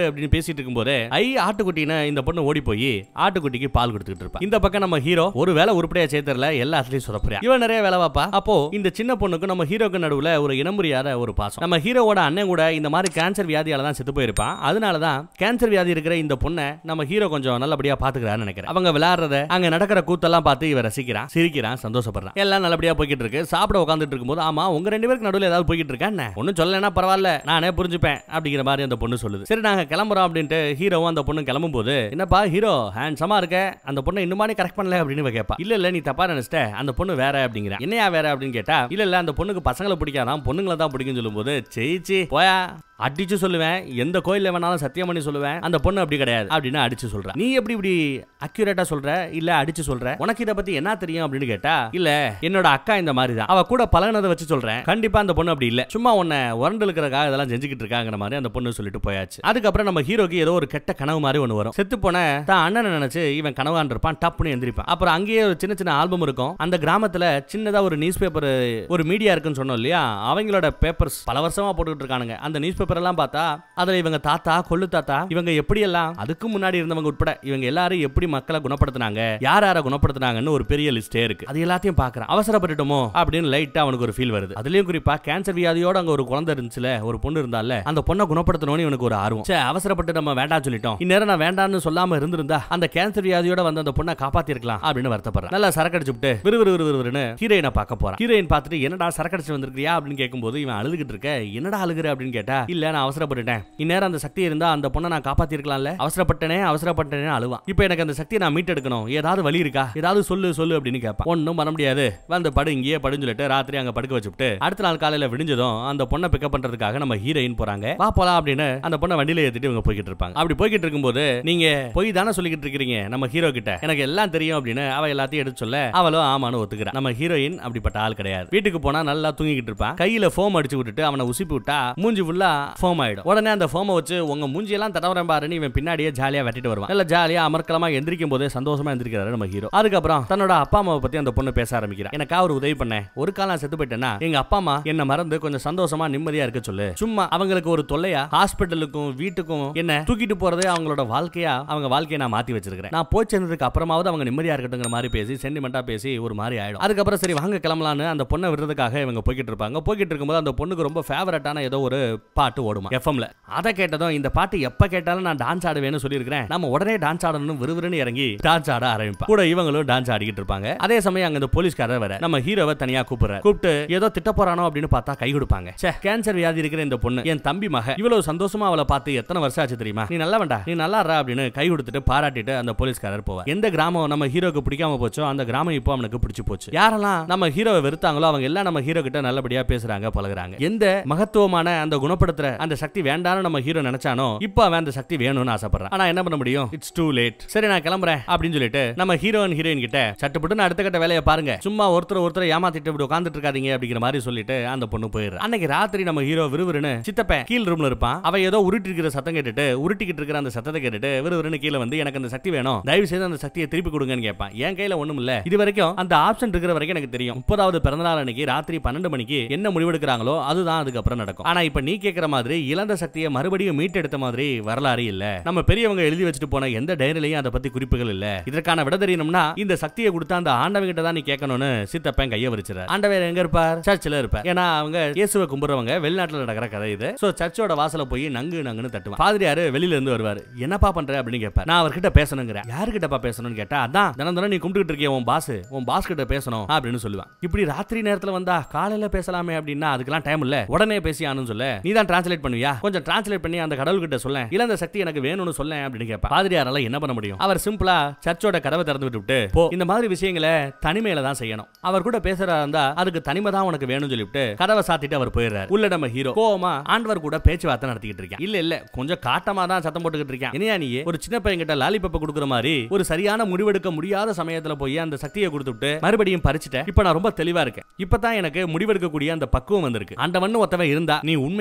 பேசிட்டு இருக்கும்போது ஐ ஆட்டுக்குட்டின்னு இந்த பொண்ணு ஓடி போய் ஆட்டுக்குட்டிக்கு பால் கொடுத்துட்டு இருப்பா இந்த பக்கம் நம்ம ஹீரோ ஒரு வேலை உருப்படியா சேர்த்தர்ல எல்லாத்துலயும் சொதப்புறியா இவன் நிறைய வேலை வாப்பா அப்போ இந்த சின்ன பொண்ணுக்கு நம்ம ஹீரோக்கு நடுவுல ஒரு இனம் புரியாத ஒரு பாசம் நம்ம ஹீரோவோட அண்ணன் கூட இந்த மாதிரி கேன்சர் வியாதியால தான் செத்து போயிருப்பான் அதனால தான் கேன்சர் வியாதி இருக்கிற இந்த பொண்ணை நம்ம ஹீரோ கொஞ்சம் நல்லபடியா பாத்துக்கிறான்னு நினைக்கிறேன் அவங்க விளையாடுறத அங்க நடக்கிற கூத்தெல்லாம் பார்த்து இவன் ரசிக்கிறான் சிரிக்கிறான் சந்தோஷப்படுறான் எல்லாம் நல்லபடியா போய்கிட்டு இருக்கு சாப்பிட உட்காந்துட்டு இருக்கும்போது ஆமா உங்க ரெண்டு பேருக்கு நடுவுல ஏதாவது போய்கிட்டு இருக்கா என்ன ஒன்னும் சொல்லலைன்னா பரவாயில்ல நானே புரிஞ்சுப்பேன் அப்படிங்கிற மாதிரி அந்த பொண்ணு சொல்லுது சரி நாங்க கிளம்புறோம் அப்படின்ட்டு ஹீரோவும் அந்த பொண்ணு கிளம்பும் போது என்னப்பா ஹீரோ ஹேண்ட்ஸமா இருக்க அந்த பொண்ணை இன்னுமானே கரெக்ட் பண்ணல அப்படின்னு இவ கேட்பா இல்ல இல்ல நீ தப்பா நினைச்சிட்ட அந்த பொண்ணு வேற அப்படிங்கிற என்னையா வேற அப்படின்னு கேட்டா இல்ல இல்ல அந்த பொண்ணுக்கு பசங்களை பிடிக்காதான் பொண்ணுங்களை தான் பிடிக்கும்னு சொல்லும்போது சேச்சி போயா அடிச்சு சொல்லுவேன் எந்த கோயில்ல வேணாலும் சத்தியம் பண்ணி சொல்லுவேன் அந்த பொண்ணு அப்படி கிடையாது அப்படின்னு அடிச்சு சொல்ற நீ எப்படி இப்படி அக்யூரேட்டா சொல்ற இல்ல அடிச்சு சொல்ற உனக்கு இத பத்தி என்ன தெரியும் அப்படின்னு கேட்டா இல்ல என்னோட அக்கா இந்த மாதிரி தான் அவ கூட பழகினதை வச்சு சொல்றேன் கண்டிப்பா அந்த பொண்ணு அப்படி இல்ல சும்மா உன்னை உரண்டு இருக்கிறக்காக இதெல்லாம் செஞ்சுக்கிட்டு இருக்காங்கிற மாதிரி அந்த பொண்ணு சொல்லிட்டு போயாச்சு அதுக்கப்புறம் நம்ம ஹீரோக்கு ஏதோ ஒரு கெட்ட கனவு மாதிரி ஒன்று வரும் செத்து போன தான் அண்ணனை நினைச்சு இவன் கனவான் இருப்பான் டப்புன்னு எந்திரிப்பான் அப்புறம் அங்கேயே ஒரு சின்ன சின்ன ஆல்பம் இருக்கும் அந்த கிராமத்துல சின்னதா ஒரு நியூஸ் பேப்பர் ஒரு மீடியா இருக்குன்னு சொன்னோம் இல்லையா அவங்களோட பேப்பர்ஸ் பல வருஷமா போட்டுக்கிட்டு இருக்கானுங்க அந்த நியூஸ் பேப்பர் எல்லாம் பார்த்தா அதுல இவங்க தாத்தா கொள்ளு தாத்தா இவங்க எப்படி எல்லாம் அதுக்கு முன்னாடி இருந்தவங்க உட்பட இவங்க எல்லாரும் எப்படி மக்களை குணப்படுத்தினாங்க யார் யாரை குணப்படுத்தினாங்கன்னு ஒரு பெரிய லிஸ்டே இருக்கு அது எல்லாத்தையும் பாக்குறான் அவசரப்பட்டுட்டோமோ அப்படின்னு லைட்டா அவனுக்கு ஒரு ஃபீல் வருது அதுலயும் குறிப்பா கேன்சர் வியாதியோட அங்க ஒரு குழந்தை இருந்துச்சுல ஒரு பொண்ணு இருந்தால அந்த பொண்ணை குணப்படுத்தணும்னு இவனுக்கு ஒரு ஆர்வம் சே அவசரப்பட்டு நம்ம வேண்டாம் சொல்லிட்டோம் இந்நேரம் நான் வேண்டாம்னு சொல்லாம இருந்திருந்தா அந்த கேன்சர் வியாதியோட வந்த அந்த பொண்ணை காப்பாத்திருக்கலாம் அப்படின்னு வருத்தப்படுறேன் நல்லா சரக்கடிச்சு விட்டு விறுவிறு விறுவிறுன்னு ஹீரோயினை பார்க்க போறான் ஹீரோயின் பார்த்துட்டு என்னடா சரக்கடிச்சு வந்திருக்கியா அப்படின்னு கேட்கும்போது இவன் அழுதுகிட்டு இருக்க என்னடா அழுகுற அப்படின்னு கேட்டா இல்ல நான் அவசரப்பட்டுட்டேன் இந்நேரம் அந்த சக்தி இருந்தா அந்த பொண்ணை நான் காப்பாத்திருக்கலாம்ல அவசரப்பட்டனே அவசரப்பட்டனே அழுவான் இப்போ எனக்கு அந்த சக்தியை நான் மீட்டெடுக்கணும் ஏதாவது வழி இருக்கா ஏதாவது சொல்லு சொல்லு அப்படின்னு கேட்பான் ஒன்றும் பண்ண முடியாது வந்து படு இங்கேயே படுன்னு சொல்லிட்டு ராத்திரி அங்க படுக்க வச்சுட்டு அடுத்த நாள் காலையில விடிஞ்சதும் அந்த பொண்ணை பிக்கப் பண்றதுக்காக நம்ம ஹீரோயின் போறாங்க வா போலாம் அப்படின்னு அந்த பொண்ணை வண்டியில ஏத்திட்டு இவங்க போய்கிட்டு இருப்பாங்க அப்படி போய்கிட்டு இருக்கும்போது நீங்க போய் தானே சொல்லிக்கிட்டு இருக்கீங்க நம்ம ஹீரோ கிட்ட எனக்கு எல்லாம் தெரியும் அப்படின்னு அவ எல்லாத்தையும் எடுத்து சொல்ல அவளும் ஆமான்னு ஒத்துக்கிறா நம்ம ஹீரோயின் அப்படிப்பட்ட ஆள் கிடையாது வீட்டுக்கு போனா நல்லா தூங்கிக்கிட்டு இருப்பான் கையில ஃபோம் அடிச்சு விட்டுட்டு அவனை உசிப்பி விட்டா மூஞ்சி ஃபுல்லா ஃபோம் ஆயிடும் உடனே அந்த ஃபோமை வச்சு உங்க மூஞ்சியெல்லாம் தடவரேன் பாருன்னு இவன் பின்னாடியே ஜாலியா வெட்டிட்டு வருவான் நல்ல ஜாலியா அமர்க்கலமா எந்திரிக்கும் போதே சந்தோஷமா எந்திரிக்கிறாரு நம்ம ஹீரோ அதுக்கப்புறம் தன்னோட அப்பா அம்மாவை பத்தி அந்த பொண்ணு பேச ஆரம்பிக்கிறா எனக்கா ஒரு உதவி பண்ணேன் ஒரு காலம் நான் செத்து போயிட்டேன்னா எங்க அப்பா அம்மா என்ன மறந்து கொஞ்சம் சந்தோஷமா நிம்மதியா இருக்க சொல்லு சும்மா அவங்களுக்கு ஒரு தொல்லையா ஹாஸ்பிட்டலுக்கும் வீட்டுக்கும் என்ன தூக்கிட்டு போறதே அவங்களோட வாழ்க்கையா அவங்க வாழ்க்கையை நான் மாத்தி வச்சிருக்கிறேன் நான் போய் சேர்ந்ததுக்கு அப்புறமாவது அவங்க நிம்மதியா இருக்கட்டுங்கிற மாதிரி பேசி சென்டிமெண்டா பேசி ஒரு மாதிரி ஆயிடும் அதுக்கப்புறம் சரி வாங்க கிளம்பலான்னு அந்த பொண்ணை விடுறதுக்காக இவங்க போய்கிட்டு இருப்பாங்க போய்கிட்டு இருக்கும்போது அந்த பொண்ணுக்கு ரொம்ப ஃபேவரட்டான ஏதோ ஒரு பாட்டு ஓடுமா எஃப்எம்ல அதை கேட்டதும் இந்த பாட்டு எப்ப கேட்டாலும் நான் டான்ஸ் ஆடுவேன்னு சொல்லியிருக்கிறேன் நம்ம உடனே டான்ஸ் ஆடணும் விறுவிறுன்னு இறங்கி டான்ஸ் ஆட ஆரம்பிப்பா கூட இவங்களும் டான்ஸ் ஆடிக்கிட்டு இருப்பாங்க அதே சமயம் அங்க இந்த போலீஸ்காரர் வர நம்ம ஹீரோவை தனியா கூப்பிடுற கூப்பிட்டு ஏதோ திட்ட போறானோ அப்படின்னு பார்த்தா கை கொடுப்பாங்க ச்சே கேன்சர் வியாதி இருக்கிற இந்த பொண்ணு என் தம்பி மக இவ்வளவு சந்தோஷமா அவளை பார்த்து எத்தனை வருஷம் ஆச்சு தெரியுமா நீ நல்லா வேண்டா நீ நல்லா இருடா அப்படின்னு கை கொடுத்துட்டு பாராட்டிட்டு அந்த போலீஸ்காரர் போவார் எந்த கிராமம் நம்ம ஹீரோக்கு பிடிக்காம போச்சோ அந்த கிராமம் இப்போ அவனுக்கு பிடிச்சு போச்சு யாரெல்லாம் நம்ம ஹீரோவை வெறுத்தாங்களோ அவங்க எல்லாம் நம்ம ஹீரோ கிட்ட நல்லபடியா பேசுறாங்க பழகுறாங்க எந்த மகத்துவமான அந்த குணப்படுத்துற அந்த சக்தி வேண்டாம்னு நம்ம ஹீரோ நினைச்சானோ இப்போ அவன் அந்த சக்தி வேணும்னு ஆசைப்படுறான் ஆனா என்ன பண்ண முடியும் இட்ஸ் டூ லேட் சரி நான் கிளம்புறேன் அப்படின்னு சொல்லிட்டு நம்ம ஹீரோயின் ஹீரோயின் கிட்ட சட்டுப்பட்டு அடுத்த கட்ட வேலையை பாருங்க சும்மா ஒருத்தர் ஒருத்தர் ஏமாத்திட்டு இப்படி உட்காந்துட்டு இருக்காதீங்க அப்படிங்கிற மாதிரி சொல்லிட்டு அந்த பொண்ணு போயிடுறா அன்னைக்கு ராத்திரி நம்ம ஹீரோ விறுவிறுன்னு சித்தப்ப கீழ் ரூம்ல இருப்பான் அவ ஏதோ உருட்டி இருக்கிற சத்தம் கேட்டுட்டு உருட்டிக்கிட்டு இருக்கிற அந்த சத்தத்தை கேட்டுட்டு விறுவிறுன்னு கீழே வந்து எனக்கு அந்த சக்தி வேணும் தயவு செய்து அந்த சக்தியை திருப்பி கொடுங்கன்னு கேட்பான் என் கையில ஒண்ணும் இல்ல இது வரைக்கும் அந்த ஆப்ஷன் இருக்கிற வரைக்கும் எனக்கு தெரியும் முப்பதாவது பிறந்தநாள் அன்னைக்கு ராத்திரி பன்னெண்டு மணிக்கு என்ன முடிவெடுக்கிறாங்களோ அதுதான் அதுக்கப்புறம் நடக்கும் ஆனா இப்ப நீ கேட்கிற மாதிரி இழந்த சக்தியை மறுபடியும் மீட்டெடுத்த மாதிரி வரலாறு இல்ல நம்ம பெரியவங்க எழுதி வச்சுட்டு போன எந்த டைரிலையும் அதை பத்தி குறிப்புகள் இல்ல இதற்கான விட தெரியணும்னா இந்த சக்தியை கொடுத்த அந்த ஆண்டவங்கிட்ட தான் நீ கேட்கணும்னு சித்தப்பன் கைய வரிச்சிரு ஆண்டவர் எங்க இருப்பார் சர்ச்சில் இருப்பார் ஏன்னா அவங்க இயேசுவை கும்பிடுறவங்க வெளிநாட்டுல நடக்கிற கதை இது சோ சர்ச்சோட வாசல போய் நங்கு நங்குன்னு தட்டுவான் பாதிரியாரு வெளியில இருந்து வருவாரு என்னப்பா பண்ற அப்படின்னு கேட்பார் நான் அவர்கிட்ட பேசணுங்கிறேன் யாருக்கிட்டப்பா பேசணும்னு கேட்டா அதான் தினம் தினம் நீ கும்பிட்டுட்டு இருக்கிய உன் பாஸ் உன் பாஸ் கிட்ட பேசணும் அப்படின்னு சொல்லுவான் இப்படி ராத்திரி நேரத்துல வந்தா காலையில பேசலாமே அப்படின்னா அதுக்கெல்லாம் டைம் இல்ல உடனே பேசி ஆனும் சொல்ல நீ தான் டிரான்ஸ்லேட் பண்ணுவியா கொஞ்சம் டிரான்ஸ்லேட் பண்ணி அந்த கடவுள் கிட்ட சொல்ல இழந்த சக்தி எனக்கு வேணும்னு சொல்ல அப்படின்னு கேட்பா பாதிரியாரால என்ன பண்ண முடியும் அவர் சிம்பிளா சர்ச்சோட கதவை திறந்து விட்டு போ இந்த மாதிரி விஷயங்களை தனிமையில தான் செய்யணும் அவர் கூட பேசுறா இருந்தா அதுக்கு தனிமை தான் உனக்கு வேணும்னு சொல்லிட்டு கதவை சாத்திட்டு அவர் போயிடுறாரு உள்ள நம்ம ஹீரோ கோவமா ஆண்டவர் கூட பேச்சுவார்த்தை நடத்திக்கிட்டு இருக்கேன் இல்ல இல்ல கொஞ்சம் காட்டமா தான் சத்தம் போட்டுக்கிட்டு இருக்கேன் என்னையா நீ ஒரு சின்ன பையன் கிட்ட லாலிபப்ப கொடுக்குற மாதிரி ஒரு சரியான முடிவெடுக்க முடியாத சமயத்துல போய் அந்த சக்தியை கொடுத்துட்டு மறுபடியும் பறிச்சுட்டேன் இப்ப நான் ரொம்ப தெளிவா இருக்கேன் இப்பதான் எனக்கு முடிவெடுக்கக்கூடிய அந்த பக்குவம் வந்திருக்கு ஆண்டவன் ஒருத்தவன் இருந்தா நீ உண்மையா இருந்தா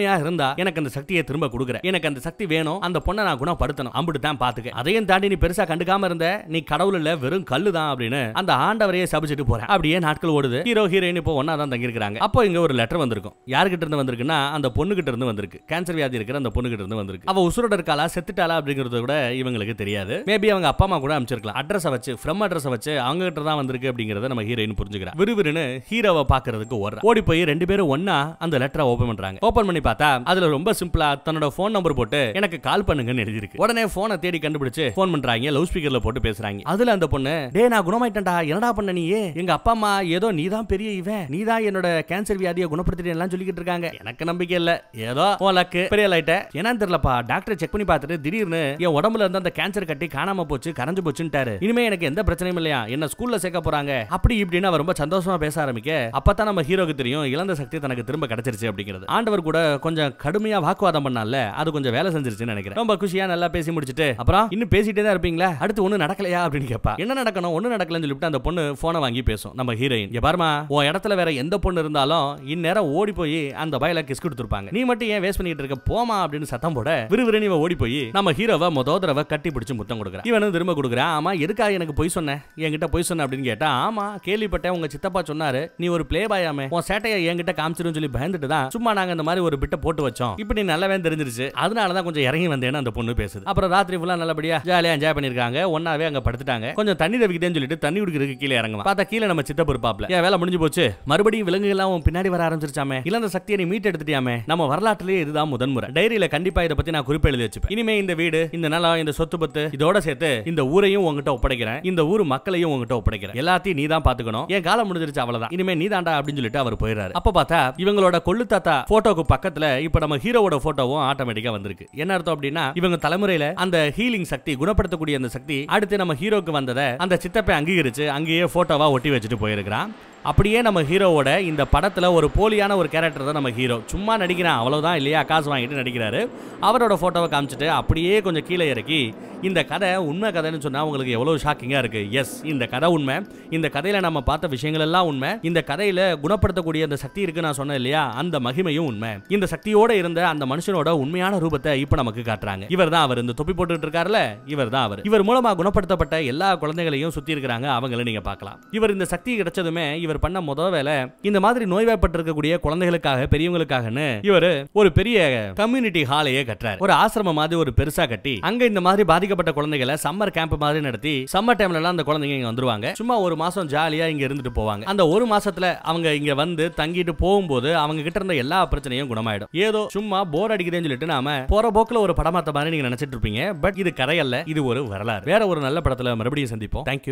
எனக்கு அந்த சக்தியை திரும்ப கொடுக்குற எனக்கு அந்த சக்தி வேணும் அந்த பொண்ணை நான் குணப்படுத்தணும் அம்பிட்டு தான் பாத்துக்க அதையும் தாண்டி நீ பெருசா கண்டுக்காம இருந்த நீ கடவுள் இல்ல வெறும் கல்லு தான் அப்படின்னு அந்த ஆண்டவரையே சபிச்சுட்டு போறேன் அப்படியே நாட்கள் ஓடுது ஹீரோ ஹீரோயின் இப்போ ஒன்னா தான் தங்கியிருக்காங்க அப்போ இங்க ஒரு லெட்டர் வந்திருக்கும் யாருகிட்ட இருந்து வந்திருக்குன்னா அந்த பொண்ணு கிட்ட இருந்து வந்திருக்கு கேன்சர் வியாதி இருக்கிற அந்த பொண்ணு கிட்ட இருந்து வந்திருக்கு அவ உசுரோட இருக்காளா செத்துட்டாளா அப்படிங்கறது கூட இவங்களுக்கு தெரியாது மேபி அவங்க அப்பா அம்மா கூட அமைச்சிருக்கலாம் அட்ரஸை வச்சு ஃப்ரம் அட்ரஸை வச்சு அவங்க கிட்ட தான் வந்திருக்கு அப்படிங்கறத நம்ம ஹீரோயின் புரிஞ்சுக்கிறா விறுவிறுன்னு ஹீரோவை பாக்குறதுக்கு ஓடுறா ஓடி போய் ரெண்டு பேரும் ஒண்ணா அந்த லெட்டரை ஓபன் பண்றாங்க ஓபன் பண்ணி பார்த்தா அதுல ரொம்ப சிம்பிளா தன்னோட ஃபோன் நம்பர் போட்டு எனக்கு கால் பண்ணுங்கன்னு எழுதிருக்கு உடனே போனை தேடி கண்டுபிடிச்சு ஃபோன் பண்றாங்க லவுட் ஸ்பீக்கர்ல போட்டு பேசுறாங்க அதுல அந்த பொண்ணு டேய் நான் குணமாயிட்டேன்டா என்னடா பண்ண நீ எங்க அப்பா அம்மா ஏதோ நீதான் பெரிய இவன் நீதான் என்னோட கேன்சர் வியாதியை குணப்படுத்திட்டு எல்லாம் சொல்லிக்கிட்டு இருக்காங்க எனக்கு நம்பிக்கை இல்ல ஏதோ உன் லக்கு பெரிய லைட்ட என்னன்னு தெரியலப்பா டாக்டர் செக் பண்ணி பார்த்துட்டு திடீர்னு என் உடம்புல இருந்த அந்த கேன்சர் கட்டி காணாம போச்சு கரைஞ்சு போச்சுட்டாரு இனிமே எனக்கு எந்த பிரச்சனையும் இல்லையா என்ன ஸ்கூல்ல சேர்க்க போறாங்க அப்படி இப்படின்னு அவர் ரொம்ப சந்தோஷமா பேச ஆரம்பிக்க அப்பதான் நம்ம ஹீரோக்கு தெரியும் இழந்த சக்தி தனக்கு திரும்ப கிடைச்சிருச்சு அப்படிங்கிறது ஆண்டவர் கூட கொஞ்சம் கடுமையா வாக்குவாதம் பண்ணால அது கொஞ்சம் வேலை செஞ்சிருச்சுன்னு நினைக்கிறேன் ரொம்ப குஷியா நல்லா பேசி முடிச்சிட்டு அப்புறம் இன்னும் பேசிட்டே தான் இருப்பீங்களா அடுத்து ஒண்ணு நடக்கலையா அப்படின்னு கேப்பா என்ன நடக்கணும் ஒண்ணு நடக்கலன்னு சொல்லிட்டு அந்த பொண்ணு போனை வாங்கி பேசும் நம்ம ஹீரோயின் இங்க பாருமா உன் இடத்துல வேற எந்த பொண்ணு இருந்தாலும் இந்நேரம் ஓடி போய் அந்த பயல கிஸ் கொடுத்துருப்பாங்க நீ மட்டும் ஏன் வேஸ்ட் பண்ணிட்டு இருக்க போமா அப்படின்னு சத்தம் போட விறுவிறு இவ ஓடி போய் நம்ம ஹீரோவை மொத தடவை கட்டி பிடிச்சு முத்தம் கொடுக்குறான் இவனு திரும்ப கொடுக்குறான் ஆமா எதுக்காக எனக்கு பொய் சொன்ன என்கிட்ட பொய் சொன்ன அப்படின்னு கேட்டா ஆமா கேள்விப்பட்டேன் உங்க சித்தப்பா சொன்னாரு நீ ஒரு பிளே பாயாமே உன் சேட்டையை என்கிட்ட காமிச்சிரும் சொல்லி பயந்துட்டு தான் சும்மா நாங்க இந்த மாதிரி ஒரு பிட்ட போட்டு வச்சோம் இப்போ நீ நல்லாவே தெரிஞ்சிருச்சு அதனால தான் கொஞ்சம் இறங்கி வந்தேன்னு அந்த பொண்ணு பேசுது அப்புறம் ராத்திரி ஃபுல்லா நல்லபடியா ஜாலியா என்ஜாய் பண்ணிருக்காங்க ஒன்னாவே அங்க படுத்துட்டாங்க கொஞ்சம் தண்ணி தவிக்குதேன்னு சொல்லிட்டு தண்ணி குடிக்கிறதுக்கு கீழே இறங்குவான் பார்த்தா கீழே நம்ம சித்தப்பு இருப்பாப்ல ஏன் வேலை முடிஞ்சு போச்சு மறுபடியும் விலங்குகள்லாம் உன் பின்னாடி வர ஆரம்பிச்சிருச்சாமே இழந்த சக்தியை நீ மீட் எடுத்துட்டியாமே நம்ம வரலாற்றிலேயே இதுதான் முதன்முறை டைரியில கண்டிப்பா இதை பத்தி நான் குறிப்பு எழுதி வச்சுப்பேன் இனிமே இந்த வீடு இந்த நிலம் இந்த சொத்து பத்து இதோட சேர்த்து இந்த ஊரையும் உங்ககிட்ட ஒப்படைக்கிறேன் இந்த ஊர் மக்களையும் உங்ககிட்ட ஒப்படைக்கிறேன் எல்லாத்தையும் நீ தான் பாத்துக்கணும் என் காலம் முடிஞ்சிருச்சு அவ்வளவுதான் இனிமே நீ தாண்டா அப்படின்னு சொல்லிட்டு அவர் போயிடுறாரு அப்ப பார்த்தா இவங்களோட கொள்ளு தாத்தா போட்டோக்கு பக்கத்துல இப்ப நம்ம ஹீரோவோட போட்டோவும் ஆட்டோமேட்டிக்கா வந்திருக்கு என்ன அர்த்தம் அப்படின்னா இவங்க தலைமுறையில அந்த ஹீலிங் சக்தி குணப்படுத்தக்கூடிய அந்த சக்தி அடுத்து நம்ம ஹீரோக்கு வந்ததை அந்த சித்தப்பை அங்கீகரிச்சு அங்கேயே போட்டோவா ஒட்டி வச்சுட்டு போயிருக்கிறான் அப்படியே நம்ம ஹீரோவோட இந்த படத்துல ஒரு போலியான ஒரு கேரக்டர் தான் நம்ம ஹீரோ சும்மா நடிக்கிறான் அவ்வளவுதான் இல்லையா காசு வாங்கிட்டு நடிக்கிறாரு அவரோட போட்டோவை காமிச்சிட்டு அப்படியே கொஞ்சம் கீழே இறக்கி இந்த கதை உண்மை கதைன்னு சொன்னா உங்களுக்கு எவ்வளவு ஷாக்கிங்கா இருக்கு எஸ் இந்த கதை உண்மை இந்த கதையில நம்ம பார்த்த விஷயங்கள் எல்லாம் உண்மை இந்த கதையில குணப்படுத்தக்கூடிய அந்த சக்தி இருக்கு நான் சொன்னேன் இல்லையா அந்த மகிமையும் உண்மை இந்த சக்தியோட இருந்த அந்த மனுஷனோட உண்மையான ரூபத்தை இப்ப நமக்கு காட்டுறாங்க இவர் தான் அவர் இந்த தொப்பி போட்டுட்டு இருக்காருல்ல இவர் தான் அவர் இவர் மூலமா குணப்படுத்தப்பட்ட எல்லா குழந்தைகளையும் சுத்தி இருக்கிறாங்க அவங்கள நீங்க பார்க்கலாம் இவர் இந்த சக்தி கிடைச்சதுமே இவர் பண்ண முதல் வேலை இந்த மாதிரி நோய்வாய்ப்பட்டிருக்கக்கூடிய குழந்தைகளுக்காக பெரியவங்களுக்காகன்னு இவர் ஒரு பெரிய கம்யூனிட்டி ஹாலையே கட்டுறாரு ஒரு ஆசிரமம் மாதிரி ஒரு பெருசா கட்டி அங்க இந்த மாதிரி பாதிக்கப்பட்ட குழந்தைகளை சம்மர் கேம்ப் மாதிரி நடத்தி சம்மர் டைம்ல எல்லாம் அந்த குழந்தைங்க இங்க வந்துருவாங்க சும்மா ஒரு மாசம் ஜாலியா இங்க இருந்துட்டு போவாங்க அந்த ஒரு மாசத்துல அவங்க இங்க வந்து தங்கிட்டு போகும்போது அவங்க கிட்ட இருந்த எல்லா பிரச்சனையும் குணமாயிடும் ஏதோ சும்மா போர் அடிக்குதுன்னு சொல்லிட்டு நாம போற போக்குல ஒரு படமாத்த மாதிரி நீங்க நினைச்சிட்டு இருப்பீங்க பட் இது கதையல்ல இது ஒரு வரலாறு வேற ஒரு நல்ல படத்துல மறுபடியும் சந்திப்போம் தேங்க்யூ